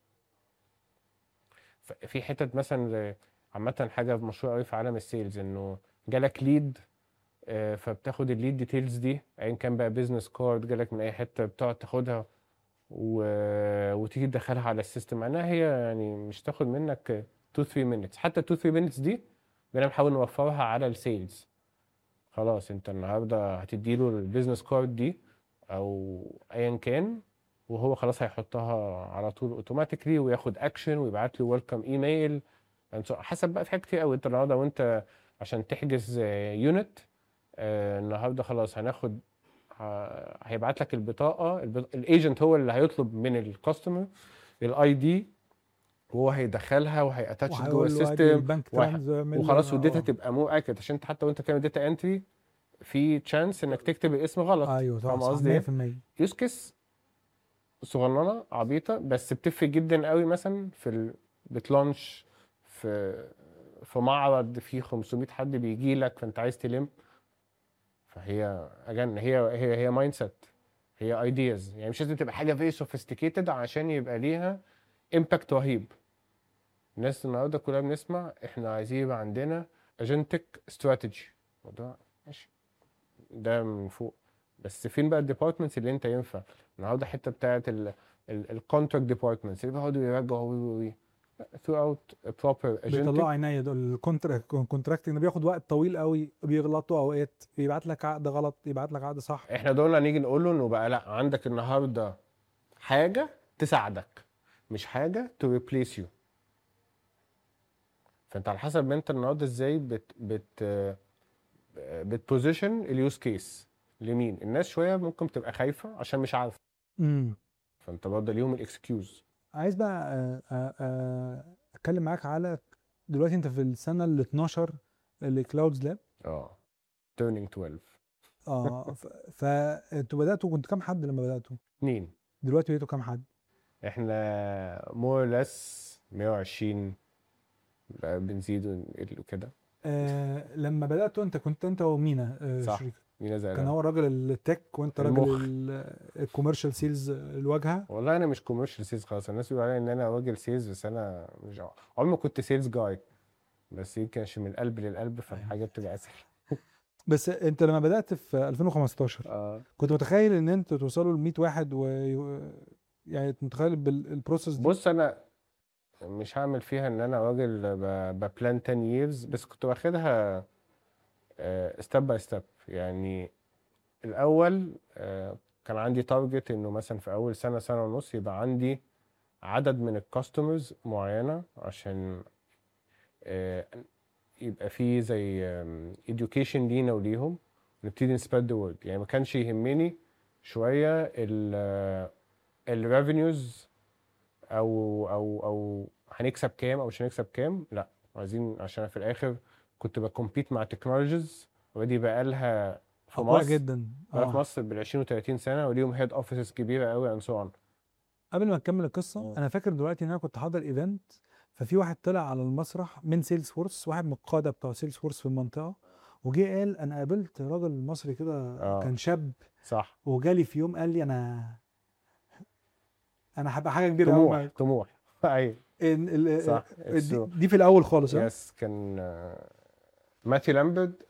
في حتت مثلا زي عامة حاجة مشهورة قوي في عالم السيلز انه جالك ليد فبتاخد الليد ديتيلز دي ايا كان بقى بيزنس كارد جالك من اي حتة بتقعد تاخدها و... وتيجي تدخلها على السيستم مع انها هي يعني مش تاخد منك 2 3 minutes حتى 2 3 minutes دي بقينا بنحاول نوفرها على السيلز خلاص انت النهارده هتديله البيزنس كارد دي او ايا كان وهو خلاص هيحطها على طول اوتوماتيكلي وياخد اكشن ويبعت له ويلكم ايميل حسب بقى في حاجات كتير قوي انت النهارده وانت عشان تحجز يونت النهارده خلاص هناخد ه- هيبعت لك البطاقه الايجنت هو اللي هيطلب من الكاستمر الاي دي وهو هيدخلها وهياتاتش جوه وهيقول له ادي السيستم البنك وه- ترانز اعمل وخلاص لنا- والداتا آه. تبقى مو اكيد عشان انت حتى وانت بتعمل داتا انتري في تشانس انك تكتب الاسم غلط ايوه فاهم طبعا قصدي ايه؟ 100% يوز كيس صغننه عبيطه بس بتفرق جدا قوي مثلا في ال... بتلانش في في معرض فيه 500 حد بيجي لك فانت عايز تلم فهي اجن هي هي هي مايند سيت هي ايدياز يعني مش لازم تبقى حاجه فيري سوفيستيكيتد عشان يبقى ليها امباكت رهيب الناس النهارده كلها بنسمع احنا عايزين يبقى عندنا اجنتك استراتيجي وده ماشي ده من فوق بس فين بقى الديبارتمنتس اللي انت ينفع النهارده حته بتاعت الكونتراكت ديبارتمنتس اللي بيقعدوا يراجعوا وي وي ثرو اوت بروبر بيطلعوا اجنتك عينيا دول الكونتراكتنج ده بياخد وقت طويل قوي بيغلطوا اوقات بيبعت لك عقد غلط يبعت لك عقد صح احنا دول هنيجي نقول له انه بقى لا عندك النهارده حاجه تساعدك مش حاجه تو ريبليس يو فانت على حسب ما انت النهارده ازاي بت بت بتبوزيشن اليوز كيس لمين الناس شويه ممكن تبقى خايفه عشان مش عارفه امم فانت برضه ليهم الاكسكيوز عايز بقى آه، آه، آه، اتكلم معاك على دلوقتي انت في السنه ال 12 اللي كلاودز لاب اه تيرنينج 12 اه ف- فانتوا بداتوا كنت كام حد لما بداتوا اتنين دلوقتي بقيتوا كام حد احنا مور لس 120 بقى بنزيد ونقل وكده آه لما بداتوا انت كنت انت ومينا آه صح. شريك مينا زي كان هو راجل التك وانت راجل المخ. الكوميرشال سيلز الواجهه والله انا مش كوميرشال سيلز خالص الناس بيقولوا عليا ان انا راجل سيلز بس انا مش عمري ما كنت سيلز جاي بس يمكن عشان من القلب للقلب فالحاجه بتبقى اسهل بس انت لما بدات في 2015 اه كنت متخيل ان انتوا توصلوا ل 100 واحد و يعني متخيل بالبروسيس دي بص انا مش هعمل فيها ان انا راجل ب- ببلان 10 years بس كنت واخدها ستيب باي ستيب يعني الاول آه، كان عندي تارجت انه مثلا في اول سنه سنه ونص يبقى عندي عدد من الكاستمرز معينه عشان آه، يبقى في زي education لينا وليهم نبتدي نسبريد ذا وورد يعني ما كانش يهمني شويه الريفينيوز او او او هنكسب كام او مش هنكسب كام لا عايزين عشان في الاخر كنت بكمبيت مع تكنولوجيز ودي بقى لها في اقوى مصر جدا بقى في آه. مصر بال 20 و 30 سنه وليهم هيد اوفيسز كبيره قوي اند سو اون قبل ما نكمل القصه مم. انا فاكر دلوقتي ان انا كنت حاضر ايفنت ففي واحد طلع على المسرح من سيلز فورس واحد من القاده بتوع سيلز فورس في المنطقه وجه قال انا قابلت راجل مصري كده آه. كان شاب صح وجالي في يوم قال لي انا انا هبقى حاجه كبيره قوي طموح طموح ايوه ال- ال- صح دي, It's true. دي في الاول خالص ها؟ يس كان ماثيو لامبرد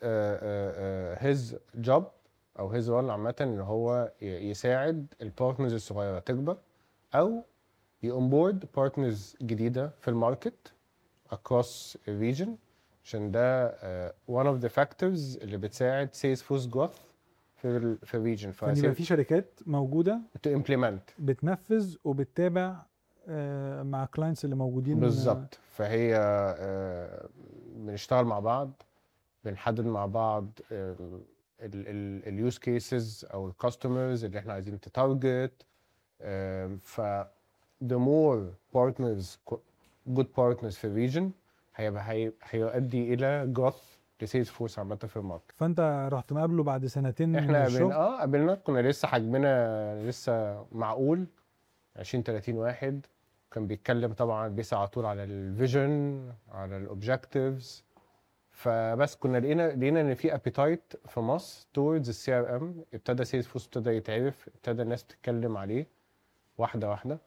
هيز جوب او هيز رول عامه ان هو ي- يساعد البارتنرز الصغيره تكبر او يونبورد بارتنرز جديده في الماركت across region عشان ده uh, one of the factors اللي بتساعد Salesforce growth في ال في الريجن فان يبقى في شركات موجوده to implement بتنفذ وبتتابع آه، مع الكلاينتس اللي موجودين بالظبط فهي آه، بنشتغل مع بعض بنحدد مع بعض اليوز كيسز او الكاستمرز اللي احنا عايزين تتارجت ف the more partners good partners في الريجن هيبقى هي- هيؤدي الى growth لسيلز فورس عامه في الماركت فانت رحت مقابله بعد سنتين من احنا الشغل قابلنا اه قابلنا كنا لسه حجمنا لسه معقول 20 30 واحد كان بيتكلم طبعا بيسعى على طول على الفيجن على الاوبجكتيفز فبس كنا لقينا لقينا ان في ابيتايت في مصر towards السي ار ام ابتدى سيلز فورس ابتدى يتعرف ابتدى الناس تتكلم عليه واحده واحده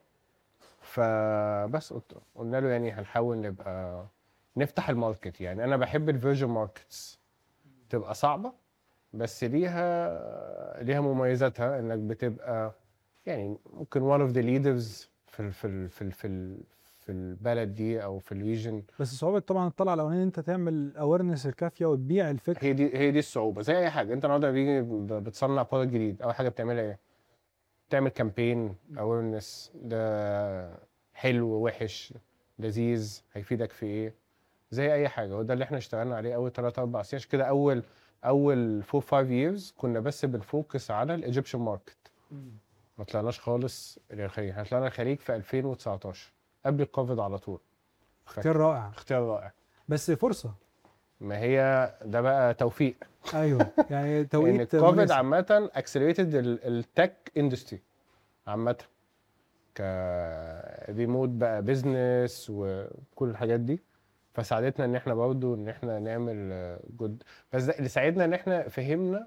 فبس قلت قلنا له يعني هنحاول نبقى نفتح الماركت يعني انا بحب الفيرجن ماركتس تبقى صعبه بس ليها ليها مميزاتها انك بتبقى يعني ممكن one of the leaders في ال في ال في ال في, ال في البلد دي او في الريجن بس صعوبه طبعا الطلعه الاولانيه ان انت تعمل الاويرنس الكافيه وتبيع الفكره هي دي هي دي الصعوبه زي اي حاجه انت النهارده بيجي ب- بتصنع برودكت جديد اول حاجه بتعملها ايه؟ تعمل كامبين اويرنس ده حلو وحش لذيذ هيفيدك في ايه زي اي حاجه وده اللي احنا اشتغلنا عليه اول 3 4 سنين عشان كده اول اول 4 5 years كنا بس بنفوكس على الايجيبشن ماركت ما طلعناش خالص للخليج احنا طلعنا الخليج في 2019 قبل الكوفيد على طول اختيار رائع اختيار رائع بس فرصه ما هي ده بقى توفيق ايوه يعني ان توقيت الكوفيد مناسب. عامه اكسلريتد التك اندستري عامه ك ريموت بقى بيزنس وكل الحاجات دي فساعدتنا ان احنا برضو ان احنا نعمل جود بس ده اللي ساعدنا ان احنا فهمنا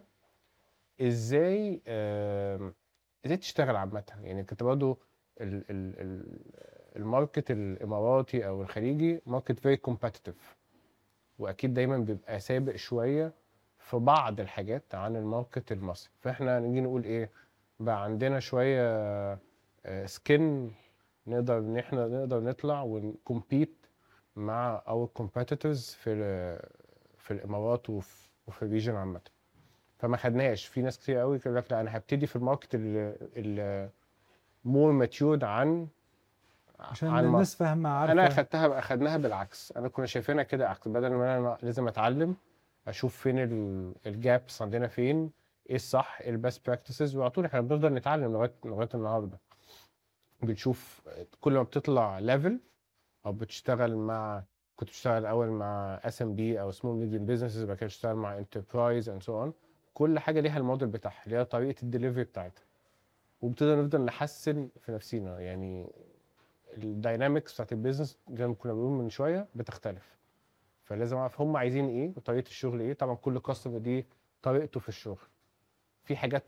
ازاي آم، ازاي تشتغل عامه يعني كنت برضو ال- ال- ال- الماركت الاماراتي او الخليجي ماركت فيري كومبetitive واكيد دايما بيبقى سابق شويه في بعض الحاجات عن الماركت المصري فاحنا نيجي نقول ايه بقى عندنا شويه سكن نقدر ان احنا نقدر نطلع ونكمبيت مع اور كومبيتيتورز في ال- في الامارات وفي وفي الريجن عامه فما خدناش في ناس كتير قوي يقول لك لا انا هبتدي في الماركت ال مور ماتيورد عن عشان عن مصر. الناس فاهمه عارفه انا اخدتها اخدناها بالعكس انا كنا شايفينها كده عكس بدل ما انا لازم اتعلم اشوف فين الجابس عندنا فين ايه الصح ايه البيست براكتسز وعلى طول احنا بنفضل نتعلم لغايه لغايه النهارده بنشوف كل ما بتطلع ليفل او بتشتغل مع كنت بشتغل الاول مع اس ام بي او سمول ميديوم بزنسز بعد كده بشتغل مع انتربرايز اند سو اون كل حاجه ليها الموديل بتاعها ليها طريقه الدليفري بتاعتها وبتقدر نفضل نحسن في نفسينا يعني الداينامكس بتاعت البيزنس زي ما كنا بنقول من شويه بتختلف فلازم اعرف هم عايزين ايه وطريقه الشغل ايه طبعا كل كاستمر دي طريقته في الشغل في حاجات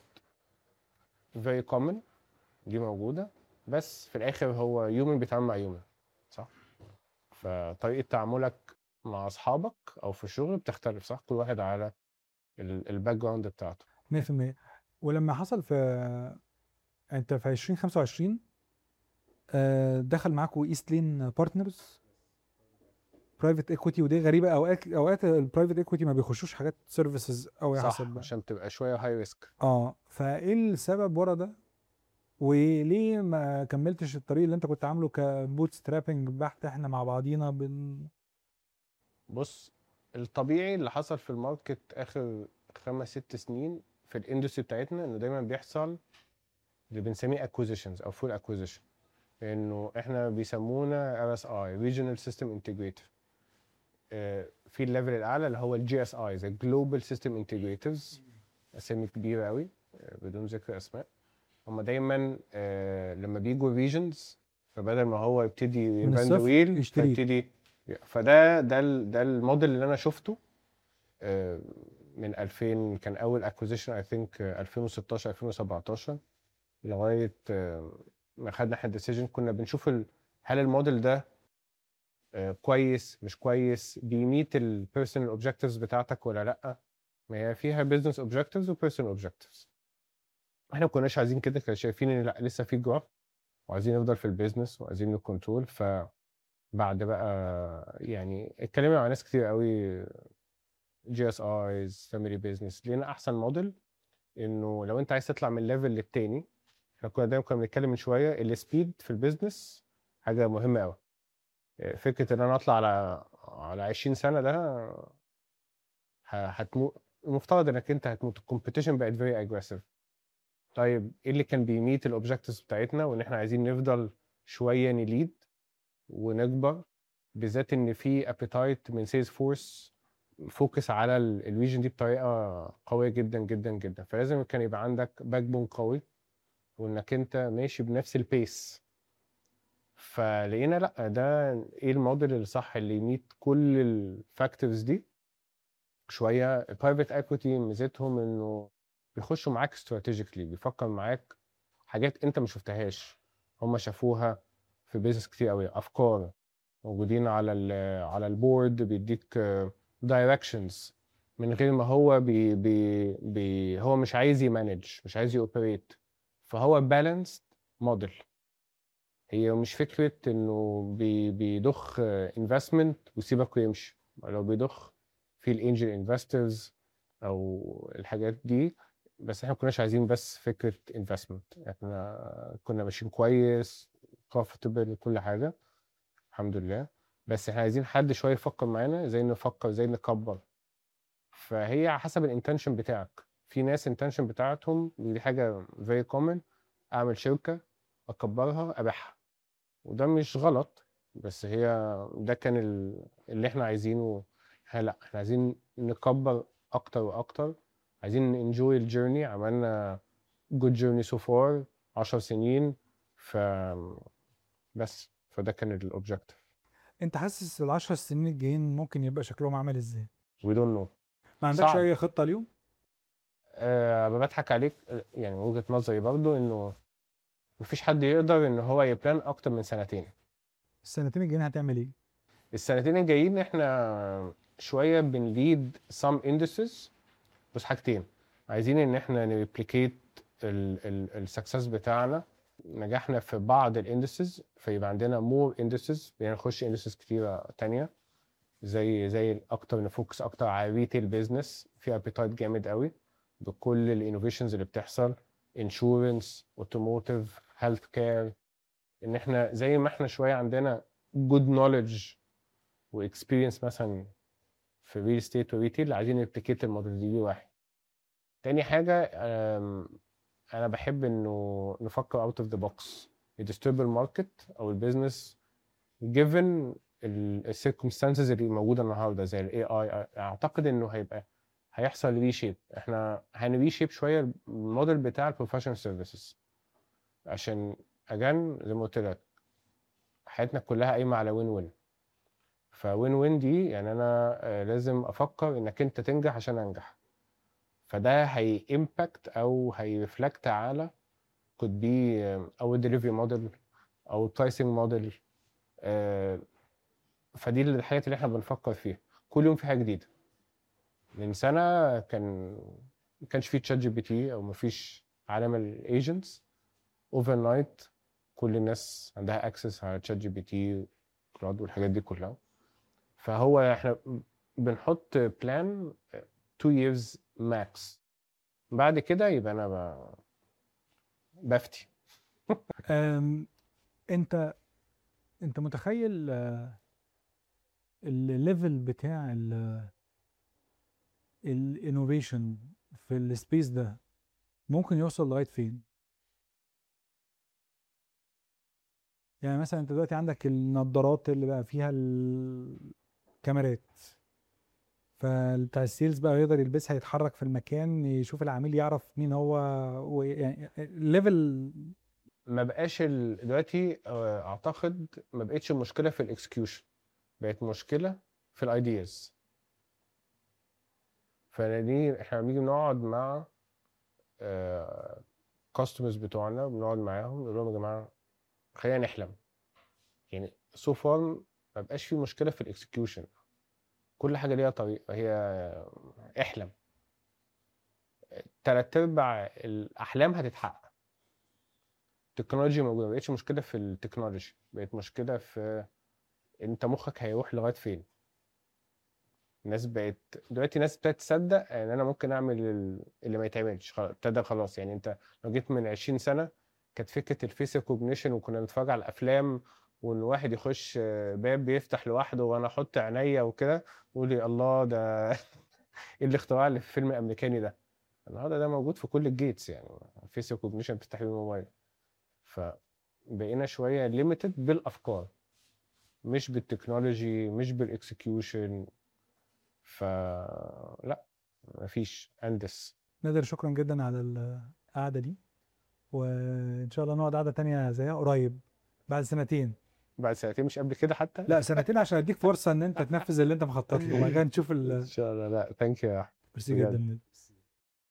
very common دي موجوده بس في الاخر هو هيومن بيتعامل مع هيومن صح فطريقه تعاملك مع اصحابك او في الشغل بتختلف صح كل واحد على الباك جراوند بتاعته 100% ولما حصل في انت في 2025 آه، دخل معاكم ايست لين بارتنرز برايفت ايكويتي ودي غريبه اوقات اوقات البرايفت ايكويتي ما بيخشوش حاجات سيرفيسز قوي صح حسب عشان تبقى شويه هاي ريسك اه فايه السبب ورا ده وليه ما كملتش الطريق اللي انت كنت عامله كبوت سترابنج بحت احنا مع بعضينا بن بص الطبيعي اللي حصل في الماركت اخر خمس ست سنين في الاندستري بتاعتنا انه دايما بيحصل اللي بنسميه اكوزيشنز او فول اكوزيشن انه احنا بيسمونا ار اس اي ريجونال سيستم انتجريتور في الليفل الاعلى اللي هو الجي اس اي زي جلوبال سيستم انتجريتورز اسامي كبيره قوي آه، بدون ذكر اسماء هم دايما آه، لما بيجوا ريجنز فبدل ما هو يبتدي يبند الصفر ويل يشتريه. فيبتدي فده ده ال- ده الموديل اللي انا شفته آه، من 2000 كان اول اكوزيشن اي ثينك 2016 2017 لغايه آه، ما خدنا احنا ديسيجن كنا بنشوف ال- هل الموديل ده آه، كويس مش كويس بيميت البيرسونال اوبجكتيفز بتاعتك ولا لا ما هي فيها بزنس اوبجكتيفز وبيرسونال اوبجكتيفز احنا ما كناش عايزين كده كنا شايفين ان لا لسه في جراف وعايزين نفضل في البيزنس وعايزين نكنترول فبعد بقى يعني اتكلمنا مع ناس كتير قوي جي اس ايز فاميلي بيزنس لقينا احسن موديل انه لو انت عايز تطلع من ليفل للتاني احنا كنا دايما كنا بنتكلم من شويه السبيد في البيزنس حاجه مهمه قوي فكره ان انا اطلع على على 20 سنه ده ه- هتموت المفترض انك انت هتموت الكومبيتيشن بقت فيري اجريسيف طيب ايه اللي كان بيميت الاوبجكتيفز بتاعتنا وان احنا عايزين نفضل شويه نليد ونكبر بالذات ان في ابيتايت من سيلز فورس فوكس على الريجن دي بطريقه قويه جدا جدا جدا فلازم كان يبقى عندك باك بون قوي وانك انت ماشي بنفس البيس فلقينا لا ده ايه الموديل الصح اللي يميت كل الفاكتورز دي شويه البرايفت ايكويتي ميزتهم انه بيخشوا معاك استراتيجيكلي بيفكر معاك حاجات انت ما شفتهاش هم شافوها في بيزنس كتير قوي افكار موجودين على ال على البورد بيديك دايركشنز من غير ما هو بي بي بي هو مش عايز يمانج مش عايز يوبريت فهو بالانسد موديل هي مش فكره انه بي بيضخ انفستمنت ويسيبك ويمشي لو بيضخ في الانجل انفسترز او الحاجات دي بس احنا ما كناش عايزين بس فكره انفستمنت احنا كنا ماشيين كويس كومفورتبل كل حاجه الحمد لله بس احنا عايزين حد شويه يفكر معانا ازاي نفكر ازاي نكبر فهي على حسب الانتنشن بتاعك في ناس انتنشن بتاعتهم ودي حاجه فيري كومن اعمل شركه اكبرها ابيعها وده مش غلط بس هي ده كان ال- اللي احنا عايزينه احنا لا احنا عايزين نكبر اكتر واكتر عايزين انجوي الجيرني عملنا جود جيرني سو فار 10 سنين ف بس فده كان الاوبجيكتيف انت حاسس العشر سنين الجايين ممكن يبقى شكلهم عامل ازاي وي دونت نو ما عندكش صعب. اي خطه اليوم أه بضحك عليك آه، يعني وجهة نظري برضو انه مفيش حد يقدر ان هو يبلان اكتر من سنتين السنتين الجايين هتعمل ايه السنتين الجايين احنا شويه بنليد سام اندستريز بس حاجتين عايزين ان احنا نريبليكيت السكسس بتاعنا نجحنا في بعض الاندستريز فيبقى عندنا مور اندستريز يعني نخش اندستريز كتيره تانية زي زي اكتر نفوكس اكتر على ريتيل بيزنس في ابيتايت جامد قوي بكل الانوفيشنز اللي بتحصل انشورنس اوتوموتيف هيلث كير ان احنا زي ما احنا شويه عندنا جود نوليدج واكسبيرينس مثلا في ريل استيت وريتيل عايزين نبليكيت الموديل دي واحد تاني حاجه أم، انا بحب انه نفكر اوت اوف ذا بوكس يدسترب الماركت او البيزنس given السيركمستانسز اللي موجوده النهارده زي الاي اي اعتقد انه هيبقى هيحصل ريشيب احنا هنريشيب شويه الموديل بتاع البروفيشنال سيرفيسز عشان اجان زي ما قلت لك حياتنا كلها قايمه على وين وين فوين وين دي يعني انا آه، لازم افكر انك انت تنجح عشان انجح فده هي امباكت او هيرفلكت على could be آه، او delivery موديل او pricing موديل فدي الحاجات اللي احنا بنفكر فيها كل يوم في حاجه جديده من سنه كان ما كانش في تشات جي بي تي او ما فيش عالم الايجنتس اوفر نايت كل الناس عندها اكسس على تشات جي بي تي كلاود والحاجات دي كلها فهو احنا بنحط بلان 2 years max بعد كده يبقى انا ب... بفتي أم، انت انت متخيل آه، الليفل بتاع الانوفيشن في السبيس ده ممكن يوصل لغايه فين يعني مثلا انت دلوقتي عندك النضارات اللي بقى فيها الكاميرات فبتاع السيلز بقى يقدر يلبسها يتحرك في المكان يشوف العميل يعرف مين هو ويعني الليفل ما بقاش ال... دلوقتي آه، اعتقد ما بقتش المشكله في الاكسكيوشن بقت مشكله في الايدياز فدي احنا بنيجي نقعد مع كاستمرز بتوعنا بنقعد معاهم نقول لهم يا جماعه خلينا نحلم يعني سو فار ما بقاش في مشكله في الاكسكيوشن كل حاجه ليها طريقه هي احلم تلات ارباع الاحلام هتتحقق التكنولوجيا موجوده ما بقتش مشكله في التكنولوجي بقت مشكله في انت مخك هيروح لغايه فين الناس بقت دلوقتي ناس ابتدت تصدق ان انا ممكن اعمل ال- اللي ما يتعملش خلاص ابتدى خلاص يعني انت لو جيت من 20 سنه كانت فكره الفيس ريكوجنيشن وكنا نتفرج على الافلام وان واحد يخش آه، باب بيفتح لوحده وانا احط عينيا وكده ويقول لي الله ده ايه الاختراع اللي في فيلم امريكاني ده النهارده ده موجود في كل الجيتس يعني فيس ريكوجنيشن بتفتح بيه الموبايل فبقينا شويه ليميتد بالافكار مش بالتكنولوجي مش بالاكسكيوشن فلا مفيش اندس نادر شكرا جدا على القعده دي وان شاء الله نقعد قعده تانية زيها قريب بعد سنتين بعد سنتين مش قبل كده حتى لا سنتين عشان اديك فرصه ان انت تنفذ اللي انت مخطط له وبعد كده نشوف ان ال- شاء الله لا ثانك يو ميرسي بجد. جدا